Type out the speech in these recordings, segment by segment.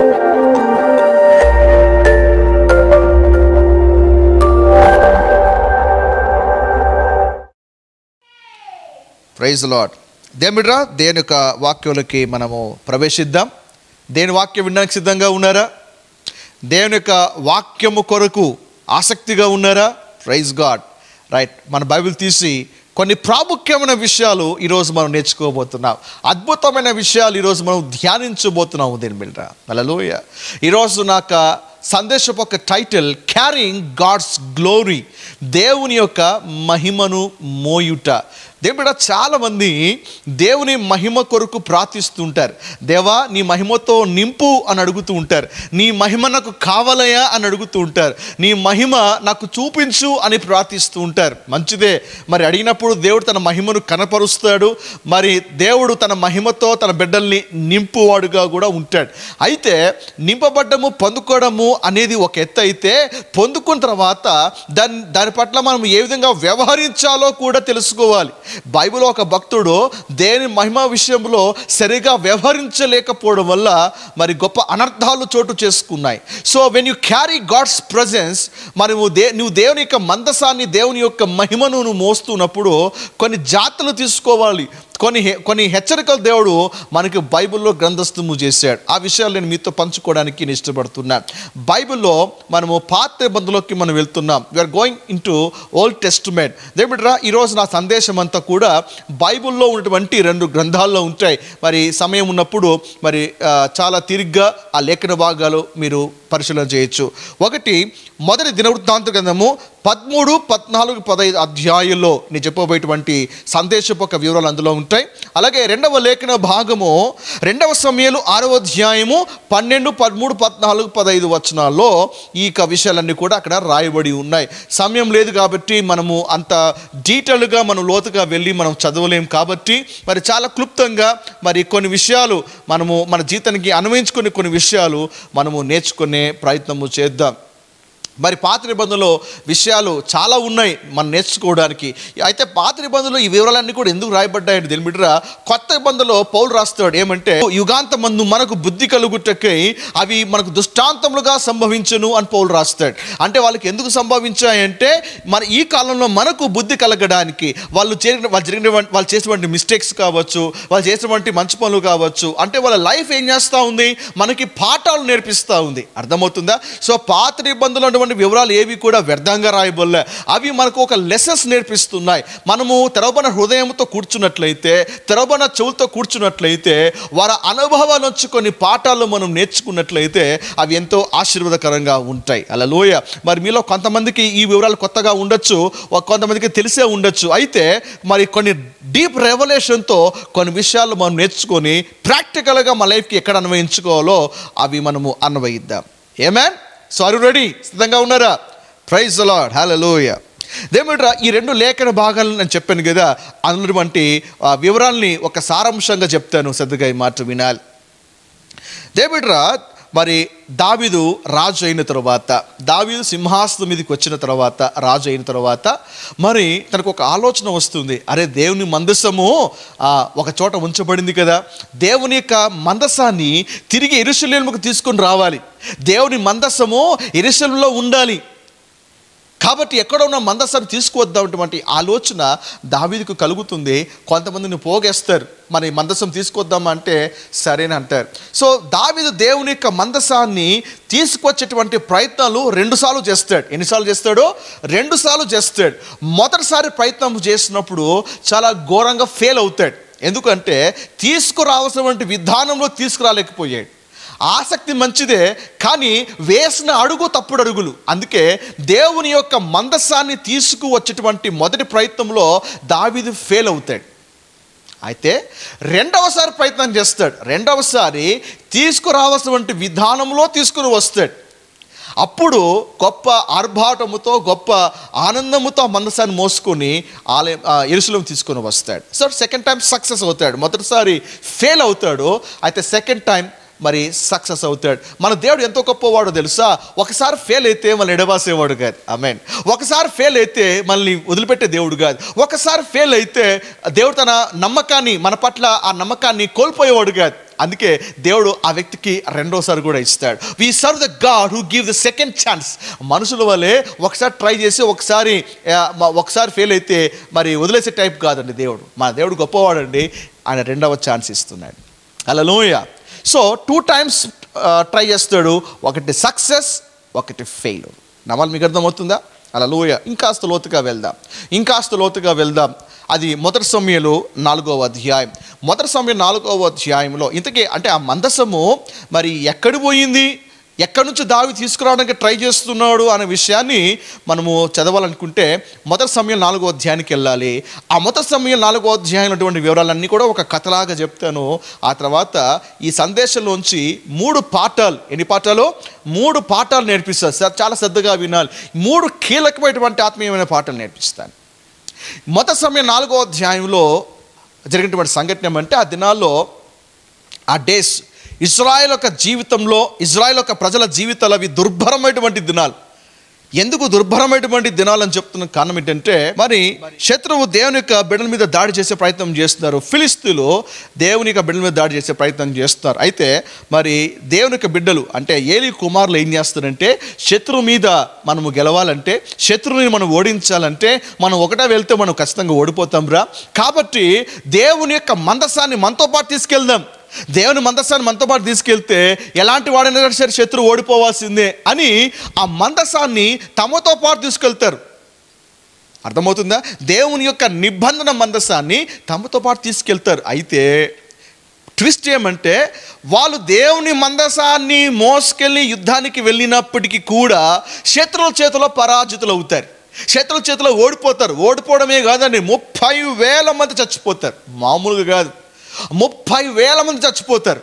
Praise lord దేమిడ్రా దేని యొక్క వాక్యులకి మనము ప్రవేశిద్దాం దేని వాక్యం వినడానికి సిద్ధంగా ఉన్నారా దేవుని యొక్క వాక్యము కొరకు ఆసక్తిగా ఉన్నారా ప్రైజ్ గాడ్ రైట్ మన బైబిల్ తీసి కొన్ని ప్రాముఖ్యమైన విషయాలు ఈరోజు మనం నేర్చుకోబోతున్నాం అద్భుతమైన విషయాలు ఈరోజు మనం ధ్యానించబోతున్నాము దీని మీద అలలోయ ఈరోజు నాకు సందేశపు ఒక టైటిల్ క్యారింగ్ గాడ్స్ గ్లోరీ దేవుని యొక్క మహిమను మోయుట దేవుడ చాలామంది దేవుని మహిమ కొరకు ప్రార్థిస్తుంటారు దేవా నీ మహిమతో నింపు అని అడుగుతూ ఉంటారు నీ మహిమ నాకు కావాలయా అని అడుగుతూ ఉంటారు నీ మహిమ నాకు చూపించు అని ప్రార్థిస్తూ ఉంటారు మంచిదే మరి అడిగినప్పుడు దేవుడు తన మహిమను కనపరుస్తాడు మరి దేవుడు తన మహిమతో తన బిడ్డల్ని నింపువాడుగా కూడా ఉంటాడు అయితే నింపబడ్డము పొందుకోవడము అనేది ఒక ఎత్తు అయితే పొందుకున్న తర్వాత దాని దాని పట్ల మనం ఏ విధంగా వ్యవహరించాలో కూడా తెలుసుకోవాలి బైబిల్ ఒక భక్తుడు దేని మహిమ విషయంలో సరిగా వ్యవహరించలేకపోవడం వల్ల మరి గొప్ప అనర్థాలు చోటు చేసుకున్నాయి so when you carry God's presence మరి నువ్వు దే నువ్వు దేవుని యొక్క మందసాన్ని దేవుని యొక్క మహిమను నువ్వు మోస్తున్నప్పుడు కొన్ని జాతులు తీసుకోవాలి కొన్ని హె- కొన్ని హెచ్చరికలు దేవుడు మనకి బైబిల్లో గ్రంథస్థము చేశాడు ఆ విషయాలు నేను మీతో పంచుకోవడానికి నేను ఇష్టపడుతున్నాను బైబిల్లో మనము పాత నిబంధనలోకి మనం వెళ్తున్నాం we're going into old testament దేమిట్రా ఈరోజు నా సందేశం అంతా కూడా బైబిల్లో ఉన్నటువంటి రెండు గ్రంథాల్లో ఉంటాయి మరి సమయం ఉన్నప్పుడు మరి ఆ, చాలా తిరిగ్గా ఆ లేఖన భాగాలు మీరు పరిశీలన చేయొచ్చు ఒకటి మొదటి దినవృత్తాంత గ్రంథము పదమూడు పద్నాలుగు పదహైదు అధ్యాయుల్లో నేను చెప్పబోయేటువంటి సందేశపు ఒక వివరాలు అందులో ఉంటాయి అలాగే రెండవ లేఖన భాగము రెండవ సమయాలు ఆరవ అధ్యాయము పన్నెండు పదమూడు పద్నాలుగు పదహైదు వచనాల్లో ఈ యొక్క విషయాలన్నీ కూడా అక్కడ రాయబడి ఉన్నాయి సమయం లేదు కాబట్టి మనము అంత డీటెయిల్గా మనం లోతుగా వెళ్ళి మనం చదవలేం కాబట్టి మరి చాలా క్లుప్తంగా మరి కొన్ని విషయాలు మనము మన జీతానికి అన్వయించుకునే కొన్ని విషయాలు మనము నేర్చుకునే ప్రయత్నము చేద్దాం మరి పాత నిబంధనలో విషయాలు చాలా ఉన్నాయి మనం నేర్చుకోవడానికి అయితే పాత నిబంధనలో ఈ వివరాలన్నీ కూడా ఎందుకు రాయబడ్డాయంటే దీని బిడ్డరా కొత్త నిబంధనలో పౌలు రాస్తాడు ఏమంటే యుగాంత మందు మనకు బుద్ధి కలుగుటకై అవి మనకు దుష్టాంతములుగా సంభవించును అని పౌలు రాస్తాడు అంటే వాళ్ళకి ఎందుకు సంభవించాయంటే మన ఈ కాలంలో మనకు బుద్ధి కలగడానికి వాళ్ళు చేరిన వాళ్ళు జరిగిన వాళ్ళు చేసినటువంటి మిస్టేక్స్ కావచ్చు వాళ్ళు చేసినటువంటి మంచి పనులు కావచ్చు అంటే వాళ్ళ లైఫ్ ఏం చేస్తూ ఉంది మనకి పాఠాలు నేర్పిస్తూ ఉంది అర్థమవుతుందా సో పాత నిబంధనలు ఉన్నటువంటి వివరాలు ఏవి కూడా వ్యర్థంగా రాయబోలే అవి మనకు ఒక లెసన్స్ నేర్పిస్తున్నాయి మనము తెరవబడిన హృదయంతో కూర్చున్నట్లయితే తెరవబడిన చెవులతో కూర్చున్నట్లయితే వారి అనుభవాల నుంచి కొన్ని పాఠాలు మనం నేర్చుకున్నట్లయితే అవి ఎంతో ఆశీర్వాదకరంగా ఉంటాయి అలా లోయ మరి మీలో కొంతమందికి ఈ వివరాలు కొత్తగా ఉండొచ్చు ఒక కొంతమందికి తెలిసే ఉండొచ్చు అయితే మరి కొన్ని డీప్ రెవల్యూషన్తో కొన్ని విషయాలు మనం నేర్చుకొని ప్రాక్టికల్గా మన లైఫ్కి ఎక్కడ అన్వయించుకోవాలో అవి మనము అన్వయిద్దాం ఏమేన్ సో ఆర్ రెడీ సిద్ధంగా ఉన్నారా ప్రైజ్ లాడ్ హలోయ దేమిట్రా ఈ రెండు లేఖన భాగాలను నేను చెప్పాను కదా అందుటువంటి ఆ, వివరాల్ని ఒక సారాంశంగా చెప్తాను శ్రద్ధగా ఈ మాట వినాలి దేవిడ్రా మరి దావీదు రాజు అయిన తర్వాత దావీదు సింహాసనం మీదకి వచ్చిన తర్వాత రాజు అయిన తర్వాత మరి తనకు ఒక ఆలోచన వస్తుంది అరే దేవుని మందసము ఆ, ఒక చోట ఉంచబడింది కదా దేవుని యొక్క మందసాన్ని తిరిగి ఇరుషలేముకు తీసుకొని రావాలి దేవుని మందసము ఇరుషలంలో ఉండాలి కాబట్టి ఎక్కడ ఉన్న మందసాన్ని తీసుకువద్దామటువంటి ఆలోచన దావీదుకు కలుగుతుంది కొంతమందిని పోగేస్తారు మరి మందసం తీసుకొద్దామా అంటే సరేని అంటారు సో దావీదు దేవుని యొక్క మందసాన్ని తీసుకొచ్చేటువంటి ప్రయత్నాలు రెండుసార్లు చేస్తాడు ఎన్నిసార్లు చేస్తాడో రెండుసార్లు చేస్తాడు మొదటిసారి ప్రయత్నం చేసినప్పుడు చాలా ఘోరంగా ఫెయిల్ అవుతాడు ఎందుకంటే తీసుకురావాల్సినటువంటి విధానంలో తీసుకురాలేకపోయాడు ఆసక్తి మంచిదే కానీ వేసిన అడుగు తప్పుడు అడుగులు అందుకే దేవుని యొక్క మందసాన్ని తీసుకువచ్చేటువంటి మొదటి ప్రయత్నంలో దావీదు ఫెయిల్ అవుతాడు అయితే రెండవసారి ప్రయత్నం చేస్తాడు రెండవసారి తీసుకురావాల్సినటువంటి విధానంలో తీసుకుని వస్తాడు అప్పుడు గొప్ప ఆర్భాటముతో గొప్ప ఆనందముతో ఆ మందసాన్ని మోసుకొని ఆలయం ఎరుసలం తీసుకొని వస్తాడు సో సెకండ్ టైం సక్సెస్ అవుతాడు మొదటిసారి ఫెయిల్ అవుతాడు అయితే సెకండ్ టైం మరి సక్సెస్ అవుతాడు మన దేవుడు ఎంతో గొప్పవాడో తెలుసా ఒకసారి ఫెయిల్ అయితే మళ్ళీ ఎడబాసేవాడు కాదు ఆమెన్ ఒకసారి ఫెయిల్ అయితే మనల్ని వదిలిపెట్టే దేవుడు కాదు ఒకసారి ఫెయిల్ అయితే దేవుడు తన నమ్మకాన్ని మన పట్ల ఆ నమ్మకాన్ని కోల్పోయేవాడు కాదు అందుకే దేవుడు ఆ వ్యక్తికి రెండోసారి కూడా ఇస్తాడు we serve the God who give the second chance మనుషుల వల్లే ఒకసారి ట్రై చేసి ఒకసారి ఆ, మ- ఒకసారి ఫెయిల్ అయితే మరి వదిలేసే టైప్ కాదండి దేవుడు మా దేవుడు గొప్పవాడండి ఆయన రెండవ ఛాన్స్ ఇస్తున్నాడు అలా లోయ సో టూ టైమ్స్ ట్రై చేస్తాడు ఒకటి సక్సెస్ ఒకటి ఫెయిల్ నమాలు మీకు అర్థమవుతుందా అలా లోయ ఇంకాస్త లోతుగా వెళ్దాం ఇంకాస్త లోతుగా వెళ్దాం అది మొదటి సమయంలో నాలుగవ అధ్యాయం మొదటి సమయం నాలుగవ అధ్యాయంలో ఇంతకీ అంటే ఆ మందసము మరి ఎక్కడి పోయింది ఎక్కడి నుంచి దావి తీసుకురావడానికి ట్రై చేస్తున్నాడు అనే విషయాన్ని మనము చదవాలనుకుంటే మొదటి సమయం నాలుగో అధ్యాయానికి వెళ్ళాలి ఆ మొదటి సమయం నాలుగో అధ్యాయం ఉన్నటువంటి వివరాలన్నీ కూడా ఒక కథలాగా చెప్తాను ఆ తర్వాత ఈ సందేశంలోంచి మూడు పాఠాలు ఎన్ని పాఠాలు మూడు పాఠాలు నేర్పిస్తారు సార్ చాలా శ్రద్ధగా వినాలి మూడు కీలకమైనటువంటి ఆత్మీయమైన పాఠాలు నేర్పిస్తాను మొదటి సమయం నాలుగో అధ్యాయంలో జరిగినటువంటి సంఘటన ఏమంటే ఆ దినాల్లో ఆ డేస్ ఇజ్రాయెల్ యొక్క జీవితంలో ఇజ్రాయెల్ యొక్క ప్రజల జీవితాలు అవి దుర్భరమైనటువంటి దినాలు ఎందుకు దుర్భరమైనటువంటి దినాలు అని చెప్తున్న కారణం ఏంటంటే మరి శత్రువు దేవుని యొక్క బిడ్డల మీద దాడి చేసే ప్రయత్నం చేస్తున్నారు ఫిలిస్తీన్లు దేవుని యొక్క బిడ్డల మీద దాడి చేసే ప్రయత్నం చేస్తున్నారు అయితే మరి దేవుని యొక్క బిడ్డలు అంటే ఏలి కుమారులు ఏం చేస్తారంటే శత్రువు మీద మనము గెలవాలంటే శత్రువుని మనం ఓడించాలంటే మనం ఒకటే వెళ్తే మనం ఖచ్చితంగా ఓడిపోతాం రా కాబట్టి దేవుని యొక్క మందసాన్ని మనతో పాటు తీసుకెళ్దాం దేవుని మందస్సాన్ని మనతో పాటు తీసుకెళ్తే ఎలాంటి వాడైనా సరే శత్రువు ఓడిపోవాల్సిందే అని ఆ మందసాన్ని తమతో పాటు తీసుకెళ్తారు అర్థమవుతుందా దేవుని యొక్క నిబంధన మందసాన్ని తమతో పాటు తీసుకెళ్తారు అయితే ట్విస్ట్ ఏమంటే వాళ్ళు దేవుని మందసాన్ని మోసుకెళ్ళి యుద్ధానికి వెళ్ళినప్పటికీ కూడా శత్రువుల చేతిలో పరాజితులు అవుతారు శత్రువుల చేతిలో ఓడిపోతారు ఓడిపోవడమే కాదండి ముప్పై వేల మంది చచ్చిపోతారు మామూలుగా కాదు ముప్పై వేల మంది చచ్చిపోతారు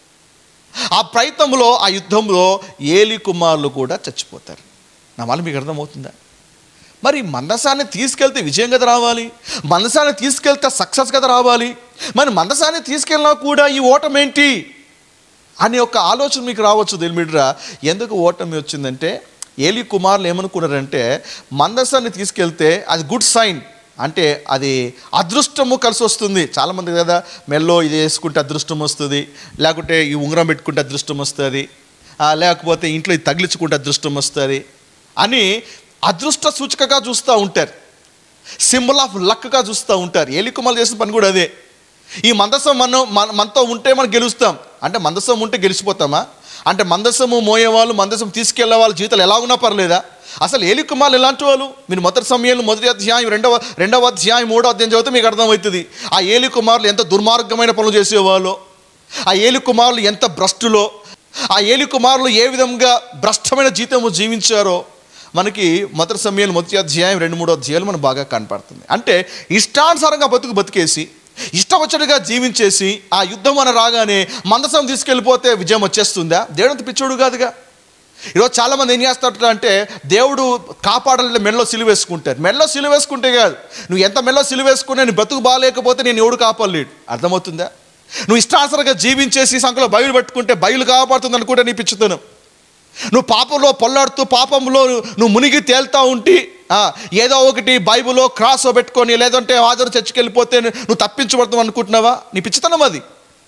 ఆ ప్రయత్నంలో ఆ యుద్ధంలో ఏలి కుమారులు కూడా చచ్చిపోతారు నా వల్ల మీకు అర్థమవుతుందా మరి మందసాన్ని తీసుకెళ్తే విజయం కదా రావాలి మందసాన్ని తీసుకెళ్తే సక్సెస్ కదా రావాలి మరి మందసాన్ని తీసుకెళ్ళినా కూడా ఈ ఓటమి ఏంటి అనే ఒక ఆలోచన మీకు రావచ్చు దీని ఎందుకు ఓటమి వచ్చిందంటే ఏలి కుమారులు ఏమనుకున్నారంటే మందసాన్ని తీసుకెళ్తే అది గుడ్ సైన్ అంటే అది అదృష్టము కలిసి వస్తుంది చాలామంది కదా మెల్లో ఇది వేసుకుంటే అదృష్టం వస్తుంది లేకుంటే ఈ ఉంగరం పెట్టుకుంటే అదృష్టం వస్తుంది ఆ, లేకపోతే ఇంట్లో ఇది తగిలించుకుంటే అదృష్టం వస్తుంది అని అదృష్ట సూచికగా చూస్తూ ఉంటారు సింబల్ ఆఫ్ లక్గా చూస్తూ ఉంటారు ఏలికుమాలు చేసిన పని కూడా అదే ఈ మందసం మనం మన మనతో ఉంటే మనం గెలుస్తాం అంటే మందసం ఉంటే గెలిచిపోతామా అంటే మందసము మోయేవాళ్ళు మందసం తీసుకెళ్లే వాళ్ళ జీవితాలు ఎలా ఉన్నా పర్లేదా అసలు ఏలికుమాలు ఎలాంటి వాళ్ళు మీరు మొదటి సమయంలో మొదటి అధ్యాయం రెండవ రెండవ అధ్యాయం మూడవ అధ్యాయం చదివితే మీకు అర్థమవుతుంది ఆ ఏలి కుమారులు ఎంత దుర్మార్గమైన పనులు చేసేవాళ్ళు ఆ ఏలి కుమారులు ఎంత భ్రష్టులో ఆ ఏలి కుమారులు ఏ విధంగా భ్రష్టమైన జీవితము జీవించారో మనకి మొదటి సమయాలు మొదటి అధ్యాయం రెండు మూడో అధ్యాయాలు మనకు బాగా కనపడుతుంది అంటే ఇష్టానుసారంగా బతుకు బతికేసి ఇష్టం వచ్చినట్టుగా జీవించేసి ఆ యుద్ధం అని రాగానే మందసం తీసుకెళ్ళిపోతే విజయం వచ్చేస్తుందా దేవుడంత పిచ్చోడు కాదుగా ఈరోజు చాలామంది ఏం చేస్తారు అంటే దేవుడు కాపాడాలంటే మెడలో సిలువ వేసుకుంటారు మెడలో సిలువ వేసుకుంటే కాదు నువ్వు ఎంత మెడలో సిలువ వేసుకున్నా నీ బతుకు బాగాలేకపోతే నేను ఎవడు కాపాడలేడు అర్థమవుతుందా నువ్వు ఇష్టానుసరంగా జీవించేసి సంఖలో బయలు పెట్టుకుంటే బయలు కాపాడుతుంది అనుకుంటే నీ పిచ్చుతనం నువ్వు పాపంలో పొల్లాడుతూ పాపంలో నువ్వు మునిగి తేల్తా ఉంటి ఆ, ఏదో ఒకటి బైబిల్లో క్రాస్ పెట్టుకొని లేదంటే ఆదరు చర్చికి వెళ్ళిపోతే నువ్వు తప్పించబడతావు అనుకుంటున్నావా నీ పిచ్చితనం అది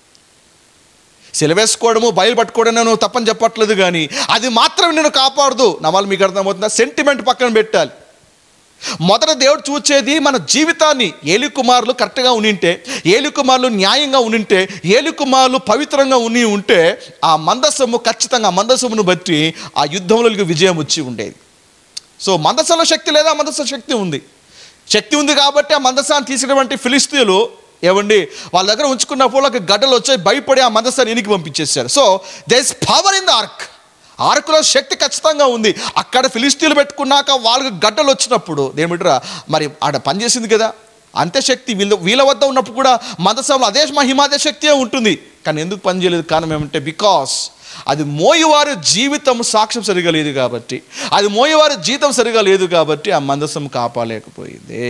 సిలవేసుకోవడము బయలు పట్టుకోవడం నేను తప్పని చెప్పట్లేదు కానీ అది మాత్రం నేను కాపాడదు నా వాళ్ళు మీకు అర్థమవుతుందా సెంటిమెంట్ పక్కన పెట్టాలి మొదట దేవుడు చూచేది మన జీవితాన్ని ఏలి కుమారులు కరెక్ట్గా ఉనింటే ఏలి కుమారులు న్యాయంగా ఉనింటే ఏలి కుమారులు పవిత్రంగా ఉని ఉంటే ఆ మందస్సము ఖచ్చితంగా ఆ మందస్సమును బట్టి ఆ యుద్ధంలోకి విజయం వచ్చి ఉండేది సో మందసంలో శక్తి లేదా మందస శక్తి ఉంది శక్తి ఉంది కాబట్టి ఆ మందసాన్ని తీసినటువంటి ఫిలిస్తీన్లు ఏమండి వాళ్ళ దగ్గర ఉంచుకున్నప్పుడు వాళ్ళకి గడ్డలు వచ్చాయి భయపడి ఆ మందసాన్ని ఇనికి పంపించేశారు so there is power in the ark ఆర్కులో శక్తి ఖచ్చితంగా ఉంది అక్కడ ఫిలిస్తీన్లు పెట్టుకున్నాక వాళ్ళకి గడ్డలు వచ్చినప్పుడు దేమిట్రా మరి ఆడ పనిచేసింది కదా అంతే శక్తి వీళ్ళ వీళ్ళ వద్ద ఉన్నప్పుడు కూడా మందసంలో అదే మహిమ అదే శక్తి ఉంటుంది కానీ ఎందుకు పనిచేయలేదు కారణం ఏమంటే బికాస్ అది మోయవారి జీవితం సాక్ష్యం సరిగా లేదు కాబట్టి అది మోయవారి జీతం సరిగా లేదు కాబట్టి ఆ మందసం కాపాలేకపోయింది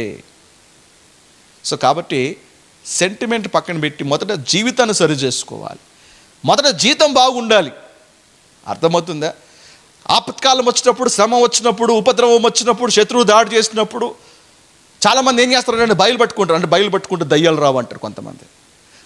సో కాబట్టి సెంటిమెంట్ పక్కన పెట్టి మొదట జీవితాన్ని సరి చేసుకోవాలి మొదట జీతం బాగుండాలి అర్థమవుతుందా ఆపత్కాలం వచ్చినప్పుడు శ్రమ వచ్చినప్పుడు ఉపద్రవం వచ్చినప్పుడు శత్రువు దాడి చేసినప్పుడు చాలామంది ఏం చేస్తారంటే బయలు పట్టుకుంటారు అంటే బయలు పట్టుకుంటే దయ్యాలు రావు అంటారు కొంతమంది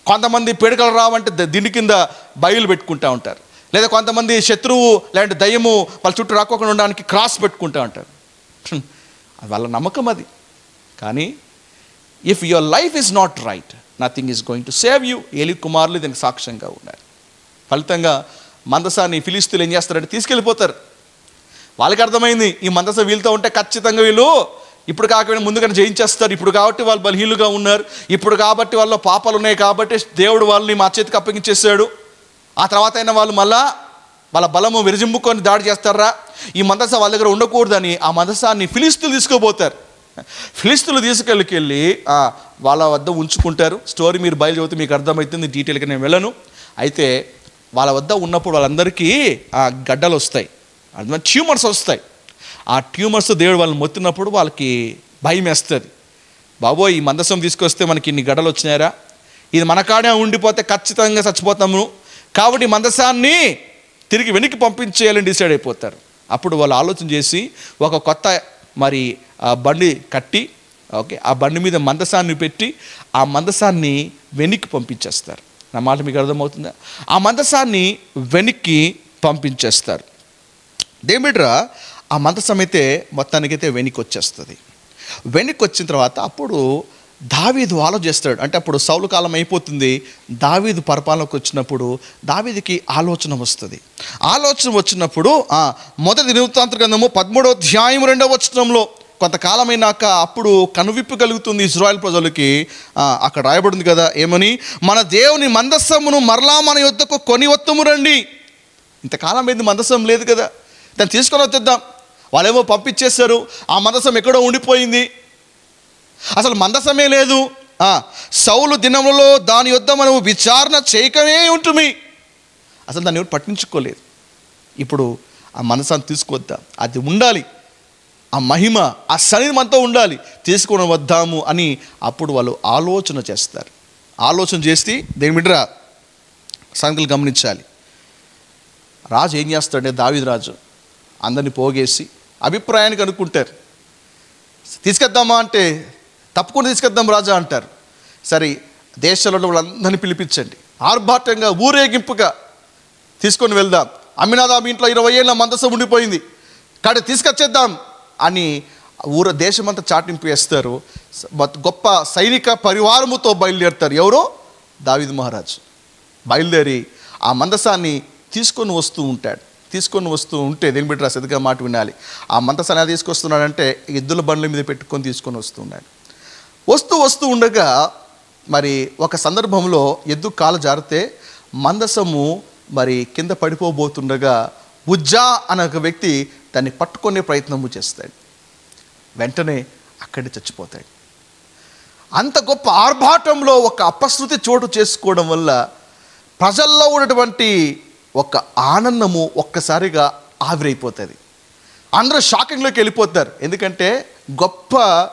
కొంతమంది పీడకలు రావంటే ద- దిండి కింద బయలు పెట్టుకుంటా ఉంటారు లేదా కొంతమంది శత్రువు లేదంటే దయ్యము వాళ్ళ చుట్టూ రాకోకుండా ఉండడానికి క్రాస్ పెట్టుకుంటా ఉంటారు హ్మ్. అది వాళ్ళ నమ్మకం అది కానీ if your life is not right nothing is going to save you Eli కుమారులు దీనికి సాక్ష్యంగా ఉన్నారు ఫలితంగా మందసాన్ని ఫిలిస్తీన్లు ఏం చేస్తారంటే తీసుకెళ్ళిపోతారు వాళ్ళకి అర్థమైంది ఈ మందస వీళ్ళతో ఉంటే ఖచ్చితంగా వీళ్ళు ఇప్పుడు కాకపోయినా ముందుగానే జయించేస్తారు ఇప్పుడు కాబట్టి వాళ్ళు బలహీనులుగా ఉన్నారు ఇప్పుడు కాబట్టి వాళ్ళ పాపాలు ఉన్నాయి కాబట్టి దేవుడు వాళ్ళని మా చేతికి అప్పగించేసాడు ఆ తర్వాత అయినా వాళ్ళు మళ్ళా వాళ్ళ బలము విరజింపుకొని దాడి చేస్తారా ఈ మందస వాళ్ళ దగ్గర ఉండకూడదని ఆ మందసాన్ని ఫిలిస్తులు తీసుకోబోతారు ఫిలిస్తులు తీసుకెళ్ళి ఆ, వాళ్ళ వద్ద ఉంచుకుంటారు స్టోరీ మీరు బయలు చదివితే మీకు అర్థమవుతుంది డీటెయిల్గా నేను వెళ్ళను అయితే వాళ్ళ వద్ద ఉన్నప్పుడు వాళ్ళందరికీ ఆ గడ్డలు వస్తాయి అర్థం ట్యూమర్స్ వస్తాయి ఆ ట్యూమర్స్ దేవుడు వాళ్ళని మొత్తినప్పుడు వాళ్ళకి భయం వేస్తుంది బాబోయ్ ఈ మందసం తీసుకొస్తే మనకి ఇన్ని గడ్డలు వచ్చినాయరా ఇది మన కాడే ఉండిపోతే ఖచ్చితంగా చచ్చిపోతాము కాబట్టి ఈ మందసాన్ని తిరిగి వెనక్కి పంపించేయాలని డిసైడ్ అయిపోతారు అప్పుడు వాళ్ళు ఆలోచన చేసి ఒక కొత్త మరి ఆ బండి కట్టి ఓకే ఆ బండి మీద మందసాన్ని పెట్టి ఆ మందసాన్ని వెనక్కి పంపించేస్తారు నా మాట మీకు అర్థమవుతుందా ఆ మందసాన్ని వెనక్కి పంపించేస్తారు దేమిడ్రా ఆ మందసం అయితే మొత్తానికైతే వెనక్కి వచ్చేస్తుంది వెనక్కి వచ్చిన తర్వాత అప్పుడు దావీదు ఆలోచిస్తాడు అంటే అప్పుడు సౌలు కాలం అయిపోతుంది దావీదు పరిపాలనకు వచ్చినప్పుడు దావీదికి ఆలోచన వస్తుంది ఆలోచన వచ్చినప్పుడు ఆ, మొదటి నివృత్తాంత గ్రంథము పదమూడో అధ్యాయం రెండవ వచనంలో కొంతకాలమైనాక అప్పుడు కనువిప్పు కలుగుతుంది ఇజ్రాయెల్ ప్రజలకి ఆ, అక్కడ రాయబడింది కదా ఏమని మన దేవుని మందస్సమును మరలా మన యొద్దకు కొని వత్తము రండి ఇంతకాలం ఏంది మందసం లేదు కదా దాన్ని తీసుకొని వచ్చేద్దాం వాళ్ళేమో పంపించేశారు ఆ మందసం ఎక్కడో ఉండిపోయింది అసలు మందసమే లేదు ఆ, సౌలు దినములలో దాని యొద్ద మనము విచారణ చేయకమే ఉంటుంది అసలు దాన్ని ఎవరు పట్టించుకోలేదు ఇప్పుడు ఆ మనసాన్ని తీసుకొద్దాం అది ఉండాలి ఆ మహిమ ఆ సన్నిధి మనతో ఉండాలి తీసుకొని వద్దాము అని అప్పుడు వాళ్ళు ఆలోచన చేస్తారు ఆలోచన చేసి దేని బిడ్డరా సంగతులు గమనించాలి రాజు ఏం చేస్తాడంటే దావిది రాజు అందరిని పోగేసి అభిప్రాయానికి అనుకుంటారు తీసుకెద్దామా అంటే తప్పకుండా తీసుకెద్దాం రాజా అంటారు సరే దేశంలో ఉన్న వాళ్ళందరినీ పిలిపించండి ఆర్భాటంగా ఊరేగింపుగా తీసుకొని వెళ్దాం అమ్మినాదా మీ ఇంట్లో ఇరవై ఏళ్ళ మందసం ఉండిపోయింది కాడ తీసుకొచ్చేద్దాం అని ఊర దేశమంతా చాటింపు వేస్తారు స- మొత్త- గొప్ప సైనిక పరివారముతో బయలుదేరుతారు ఎవరో దావిద్ మహారాజు బయలుదేరి ఆ మందసాన్ని తీసుకొని వస్తూ ఉంటాడు తీసుకొని వస్తూ ఉంటే దేని బిడ్డ శ్రద్ధగా మాట వినాలి ఆ మందసాన్ని ఎలా తీసుకొస్తున్నాడంటే ఎద్దుల బండ్ల మీద పెట్టుకొని తీసుకొని వస్తున్నాడు వస్తూ వస్తూ ఉండగా మరి ఒక సందర్భంలో ఎద్దు కాలు జారితే మందసము మరి కింద పడిపోబోతుండగా ఉజ్జా అనే ఒక వ్యక్తి దాన్ని పట్టుకునే ప్రయత్నము చేస్తాడు వెంటనే అక్కడే చచ్చిపోతాడు అంత గొప్ప ఆర్భాటంలో ఒక అపశృతి చోటు చేసుకోవడం వల్ల ప్రజల్లో ఉన్నటువంటి ఒక ఆనందము ఒక్కసారిగా ఆవిరైపోతుంది అందరూ షాకింగ్లోకి వెళ్ళిపోతారు ఎందుకంటే గొప్ప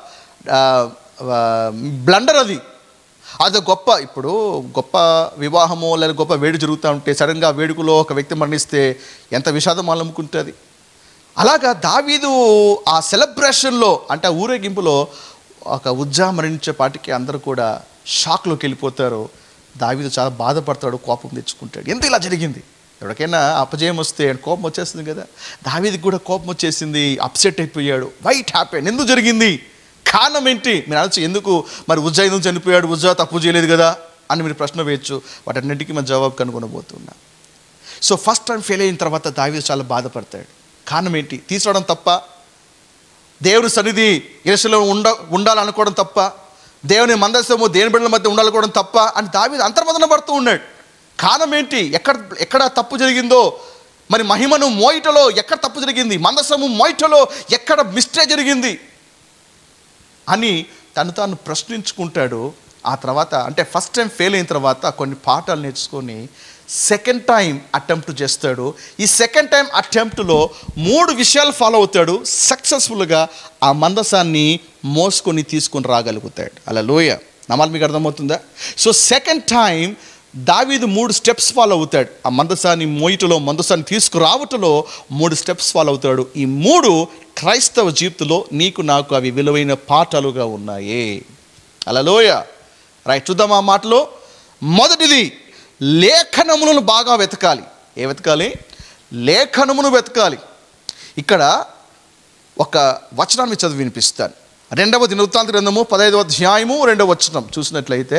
బ్లండర్ అది అది గొప్ప ఇప్పుడు గొప్ప వివాహము లేదా గొప్ప వేడి జరుగుతూ ఉంటే సడన్గా వేడుకలో ఒక వ్యక్తి మరణిస్తే ఎంత విషాదం అలముకుంటుంది అలాగా దావీదు ఆ సెలబ్రేషన్లో అంటే ఆ ఊరేగింపులో ఒక ఉజ్జా మరణించే పాటికి అందరూ కూడా షాక్లోకి వెళ్ళిపోతారు దావీదు చాలా బాధపడతాడు కోపం తెచ్చుకుంటాడు ఎంత ఇలా జరిగింది ఎవరికైనా అపజయం వస్తే కోపం వచ్చేస్తుంది కదా దావీదికి కూడా కోపం వచ్చేసింది అప్సెట్ అయిపోయాడు వైట్ హ్యాపీ ఎందుకు జరిగింది కారణం ఏంటి మీరు అనొచ్చు ఎందుకు మరి ఉజ్జా ఎందుకు చనిపోయాడు ఉజ్జా తప్పు చేయలేదు కదా అని మీరు ప్రశ్న వేయచ్చు వాటన్నిటికీ మన జవాబు కనుగొనబోతున్నా సో ఫస్ట్ టైం ఫెయిల్ అయిన తర్వాత దావీదు చాలా బాధపడతాడు కారణం ఏంటి తీసుకురావడం తప్ప దేవుని సన్నిధి ఇరసలో ఉండ ఉండాలనుకోవడం తప్ప దేవుని మందస్సము దేవుని బిడ్డల మధ్య ఉండాలనుకోవడం తప్ప అని దావీదు అంతర్మదన పడుతూ ఉన్నాడు కారణం ఏంటి ఎక్కడ ఎక్కడ తప్పు జరిగిందో మరి మహిమను మోయిటలో ఎక్కడ తప్పు జరిగింది మందసము మోయిటలో ఎక్కడ మిస్టేక్ జరిగింది అని తను తాను ప్రశ్నించుకుంటాడు ఆ తర్వాత అంటే ఫస్ట్ టైం ఫెయిల్ అయిన తర్వాత కొన్ని పాఠాలు నేర్చుకొని సెకండ్ టైం అటెంప్ట్ చేస్తాడు ఈ సెకండ్ టైం అటెంప్ట్లో మూడు విషయాలు ఫాలో అవుతాడు సక్సెస్ఫుల్గా ఆ మందసాన్ని మోసుకొని తీసుకొని రాగలుగుతాడు అలా లోయ నమాలు మీకు అర్థమవుతుందా సో సెకండ్ టైం దావీదు మూడు స్టెప్స్ ఫాలో అవుతాడు ఆ మందసాన్ని మోయిటలో మందసాన్ని తీసుకురావటలో మూడు స్టెప్స్ ఫాలో అవుతాడు ఈ మూడు క్రైస్తవ జీవితంలో నీకు నాకు అవి విలువైన పాఠాలుగా ఉన్నాయి అలలోయ రైట్ చూద్దాం ఆ మాటలో మొదటిది లేఖనములను బాగా వెతకాలి ఏ వెతకాలి లేఖనమును వెతకాలి ఇక్కడ ఒక వచనాన్ని చదివి వినిపిస్తాను రెండవ దినవృత్తాంత గ్రంథము పదహైదవ అధ్యాయము రెండవ వచనం చూసినట్లయితే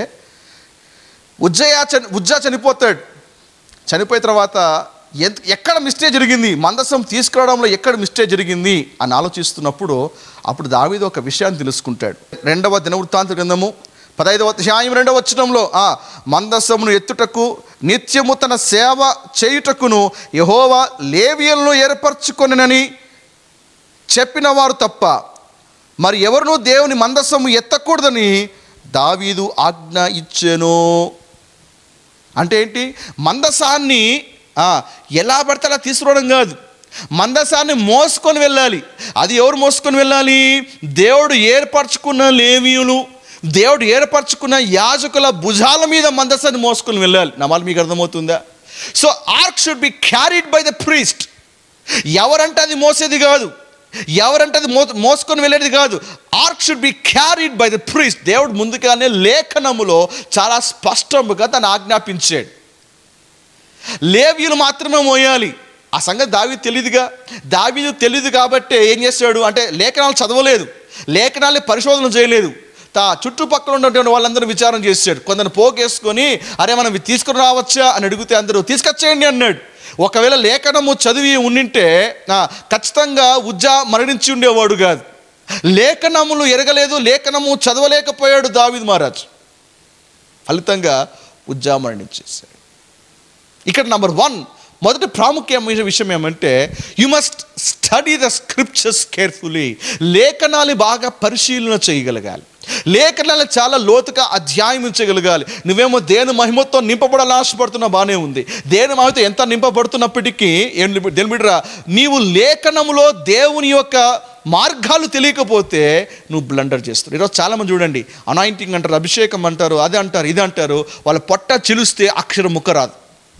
ఉజ్జయ చని ఉజ్జా చనిపోతాడు చనిపోయిన తర్వాత ఎంత ఎక్కడ మిస్టేక్ జరిగింది మందసం తీసుకురావడంలో ఎక్కడ మిస్టేక్ జరిగింది అని ఆలోచిస్తున్నప్పుడు అప్పుడు దావీదు ఒక విషయాన్ని తెలుసుకుంటాడు రెండవ దినవృత్తాంత గ్రంథము పదహైదవ అధ్యాయం రెండవ వచనంలో ఆ మందసమును ఎత్తుటకు నిత్యము తన సేవ చేయుటకును యహోవా లేవియలను ఏర్పరచుకొనని చెప్పిన వారు తప్ప మరి ఎవరునూ దేవుని మందసము ఎత్తకూడదని దావీదు ఆజ్ఞ ఇచ్చెను అంటే ఏంటి మందసాన్ని ఆ, ఎలా పడితే అలా తీసుకురావడం కాదు మందసాన్ని మోసుకొని వెళ్ళాలి అది ఎవరు మోసుకొని వెళ్ళాలి దేవుడు ఏర్పరచుకున్న లేవీయులు దేవుడు ఏర్పరచుకున్న యాజకుల భుజాల మీద మందసాన్ని మోసుకొని వెళ్ళాలి నమాలు మీకు అర్థమవుతుందా so ark should be carried by the priest ఎవరంటే అది మోసేది కాదు ఎవరంటే అది మో మోసుకొని వెళ్ళేది కాదు ark should be carried by the priest దేవుడు ముందుగానే లేఖనములో చాలా స్పష్టముగా తను ఆజ్ఞాపించాడు లేవీయులు మాత్రమే మోయాలి ఆ సంగతి దావీ తెలియదుగా దావీదు తెలియదు కాబట్టి ఏం చేశాడు అంటే లేఖనాలు చదవలేదు లేఖనాల్ని పరిశోధన చేయలేదు తా చుట్టుపక్కల ఉన్నటువంటి వాళ్ళందరూ విచారం చేశాడు కొందరు పోగేసుకొని అరే మనం ఇవి తీసుకుని రావచ్చా అని అడిగితే అందరూ తీసుకొచ్చేయండి అన్నాడు ఒకవేళ లేఖనము చదివి ఉండింటే ఆ, ఖచ్చితంగా ఉజ్జా మరణించి ఉండేవాడు కాదు లేఖనములు ఎరగలేదు లేఖనము చదవలేకపోయాడు దావీద్ మహారాజ్ ఫలితంగా ఉజ్జా మరణించేశాడు ఇక్కడ నంబర్ వన్ మొదటి ప్రాముఖ్యమైన విషయం ఏమంటే you must study the scriptures carefully లేఖనాలు బాగా పరిశీలన చేయగలగాలి లేఖనాలు చాలా లోతుగా అధ్యాయించగలగాలి నువ్వేమో దేని మహిమతో నింపబడాలని ఆశపడుతున్నా బాగానే ఉంది దేని మహిమతో ఎంత నింపబడుతున్నప్పటికీ ఏం దేని బిడ్డరా నీవు లేఖనములో దేవుని యొక్క మార్గాలు తెలియకపోతే నువ్వు బ్లండర్ చేస్తావు ఈరోజు చాలామంది చూడండి అనాయింటింగ్ అంటారు అభిషేకం అంటారు అది అంటారు ఇది అంటారు వాళ్ళ పొట్ట చిలుస్తే అక్షరం ముక్క రాదు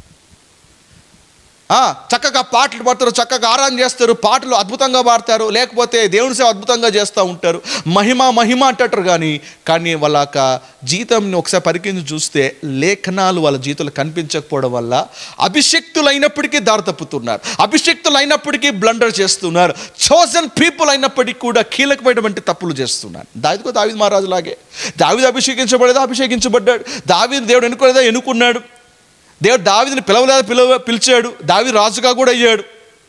ఆ, చక్కగా పాటలు పాడతారు చక్కగా ఆరాధన చేస్తారు పాటలు అద్భుతంగా పాడతారు లేకపోతే దేవుని సేవ అద్భుతంగా చేస్తూ ఉంటారు మహిమ మహిమ అంటారు కానీ కానీ వాళ్ళ యొక్క జీతంని ఒకసారి పరికించి చూస్తే లేఖనాలు వాళ్ళ జీవితంలో కనిపించకపోవడం వల్ల అభిషక్తులైనప్పటికీ దారి తప్పుతున్నారు అభిషక్తులైనప్పటికీ బ్లండర్ చేస్తున్నారు చోజన్ పీపుల్ అయినప్పటికీ కూడా కీలకమైనటువంటి తప్పులు చేస్తున్నారు దావిదికో దావిది మహారాజు లాగే దావిది అభిషేకించబడేదా అభిషేకించబడ్డాడు దావిది దేవుడు ఎన్నుకోలేదా ఎన్నుకున్నాడు దేవుడు దావిదిని పిలవలేదా పిలవ పిలిచాడు దావి రాజుగా కూడా అయ్యాడు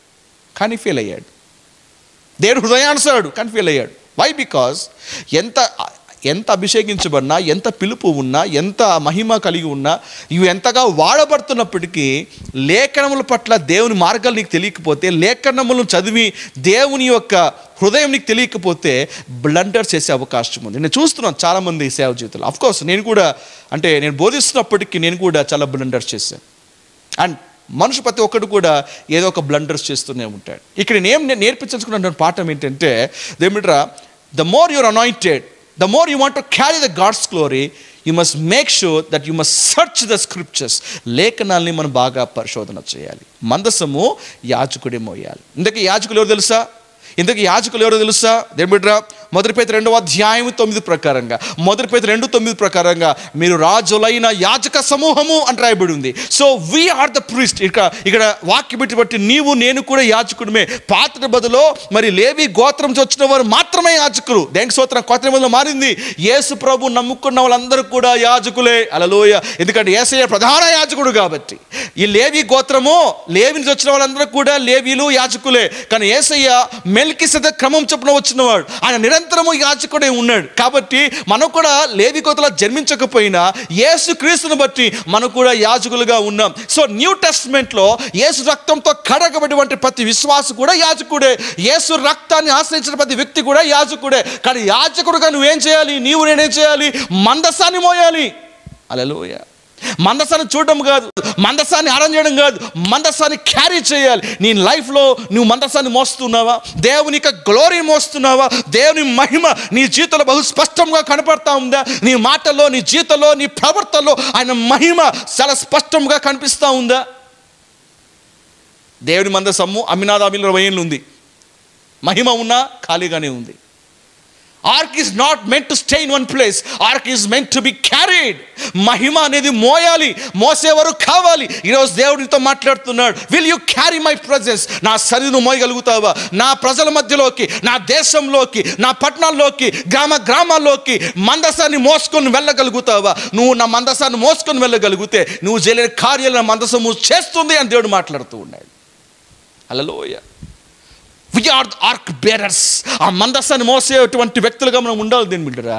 కానీ ఫెయిల్ అయ్యాడు దేవుడు హృదయానుసారుడు కానీ ఫెయిల్ అయ్యాడు వై బికాస్ ఎంత ఎంత అభిషేకించబడినా ఎంత పిలుపు ఉన్నా ఎంత మహిమ కలిగి ఉన్నా ఇవి ఎంతగా వాడబడుతున్నప్పటికీ లేఖనముల పట్ల దేవుని మార్గాలు నీకు తెలియకపోతే లేఖనములను చదివి దేవుని యొక్క హృదయం నీకు తెలియకపోతే బ్లండర్ చేసే అవకాశం ఉంది నేను చూస్తున్నాను చాలామంది సేవ జీవితంలో అఫ్కోర్స్ నేను కూడా అంటే నేను బోధిస్తున్నప్పటికీ నేను కూడా చాలా బ్లండర్స్ చేశాను అండ్ మనిషి ప్రతి ఒక్కడు కూడా ఏదో ఒక బ్లండర్స్ చేస్తూనే ఉంటాడు ఇక్కడ నేను ఏం నేర్పించుకున్న పాఠం ఏంటంటే దేమిట్రా the more your anointed the more you want to carry the God's glory you must make sure that you must search the scriptures లేఖనాల్ని మనం బాగా పరిశోధన చేయాలి మందసము యాజకుడే మోయాలి ఇందుకే యాజకులు ఎవరు తెలుసా ఇందుకు యాజకులు ఎవరో తెలుసా దేమిట్రా మొదటి పేత రెండవ అధ్యాయం తొమ్మిది ప్రకారంగా మొదటి పేత రెండు తొమ్మిది ప్రకారంగా మీరు రాజులైన యాజక సమూహము అని రాయబడి ఉంది so we are the priest ఇక్కడ ఇక్కడ వాక్య పెట్టి బట్టి నీవు నేను కూడా యాజకుడిమే పాత్ర బదులో మరి లేవి గోత్రం నుంచి వచ్చిన వారు మాత్రమే యాజకులు దేనికి సూత్రం కొత్త నిబంధనలో మారింది యేసు ప్రభు నమ్ముకున్న వాళ్ళందరూ కూడా యాజకులే అలలోయ ఎందుకంటే ఏసయ్య ప్రధాన యాజకుడు కాబట్టి ఈ లేవి గోత్రము లేవి నుంచి వచ్చిన వాళ్ళందరూ కూడా లేవీలు యాజకులే కానీ ఏసయ్య మెల్కి క్రమం చొప్పున వచ్చినవాడు ఆయన నిరంతరము యాజకుడే ఉన్నాడు కాబట్టి మనం కూడా లేవి గోత్రలో జన్మించకపోయినా యేసు క్రీస్తుని బట్టి మనం కూడా యాజకులుగా ఉన్నాం సో న్యూ టెస్ట్మెంట్లో యేసు రక్తంతో కడగబడినటువంటి ప్రతి విశ్వాసు కూడా యాజకుడే యేసు రక్తాన్ని ఆశ్రయించిన ప్రతి వ్యక్తి కూడా యాజకుడే కానీ యాజకుడుగా నువ్వేం చేయాలి నీవు నేనేం చేయాలి మందసాన్ని మోయాలి అలలోయ మందసాన్ని చూడడం కాదు మందసాన్ని ఆరం చేయడం కాదు మందసాన్ని క్యారీ చేయాలి నీ లైఫ్లో నువ్వు మందసాన్ని మోస్తున్నావా దేవుని యొక్క గ్లోరీ మోస్తున్నావా దేవుని మహిమ నీ జీవితంలో బహు స్పష్టంగా కనపడతా ఉందా నీ మాటల్లో నీ జీవితంలో నీ ప్రవర్తనలో ఆయన మహిమ చాలా స్పష్టంగా కనిపిస్తూ ఉందా దేవుని మందసము అమినాదామిలో ఇరవై ఏళ్ళు ఉంది మహిమ ఉన్నా ఖాళీగానే ఉంది ark is not meant to stay in one place ark is meant to be carried మహిమ అనేది మోయాలి మోసేవారు కావాలి ఈరోజు దేవుడితో మాట్లాడుతున్నాడు will you carry my presence నా సరిను మోయగలుగుతావా నా ప్రజల మధ్యలోకి నా దేశంలోకి నా పట్టణాల్లోకి గ్రామ గ్రామాల్లోకి మందసాన్ని మోసుకొని వెళ్ళగలుగుతావా నువ్వు నా మందసాన్ని మోసుకొని వెళ్ళగలిగితే నువ్వు చేయలేని కార్యాలు నా మందసము చేస్తుంది అని దేవుడు మాట్లాడుతూ ఉన్నాడు అలలోయ వి ఆర్ ఆర్క్ బేరర్స్ ఆ మందస్సాన్ని మోసేటువంటి వ్యక్తులుగా మనం ఉండాలి దీని బిడ్డరా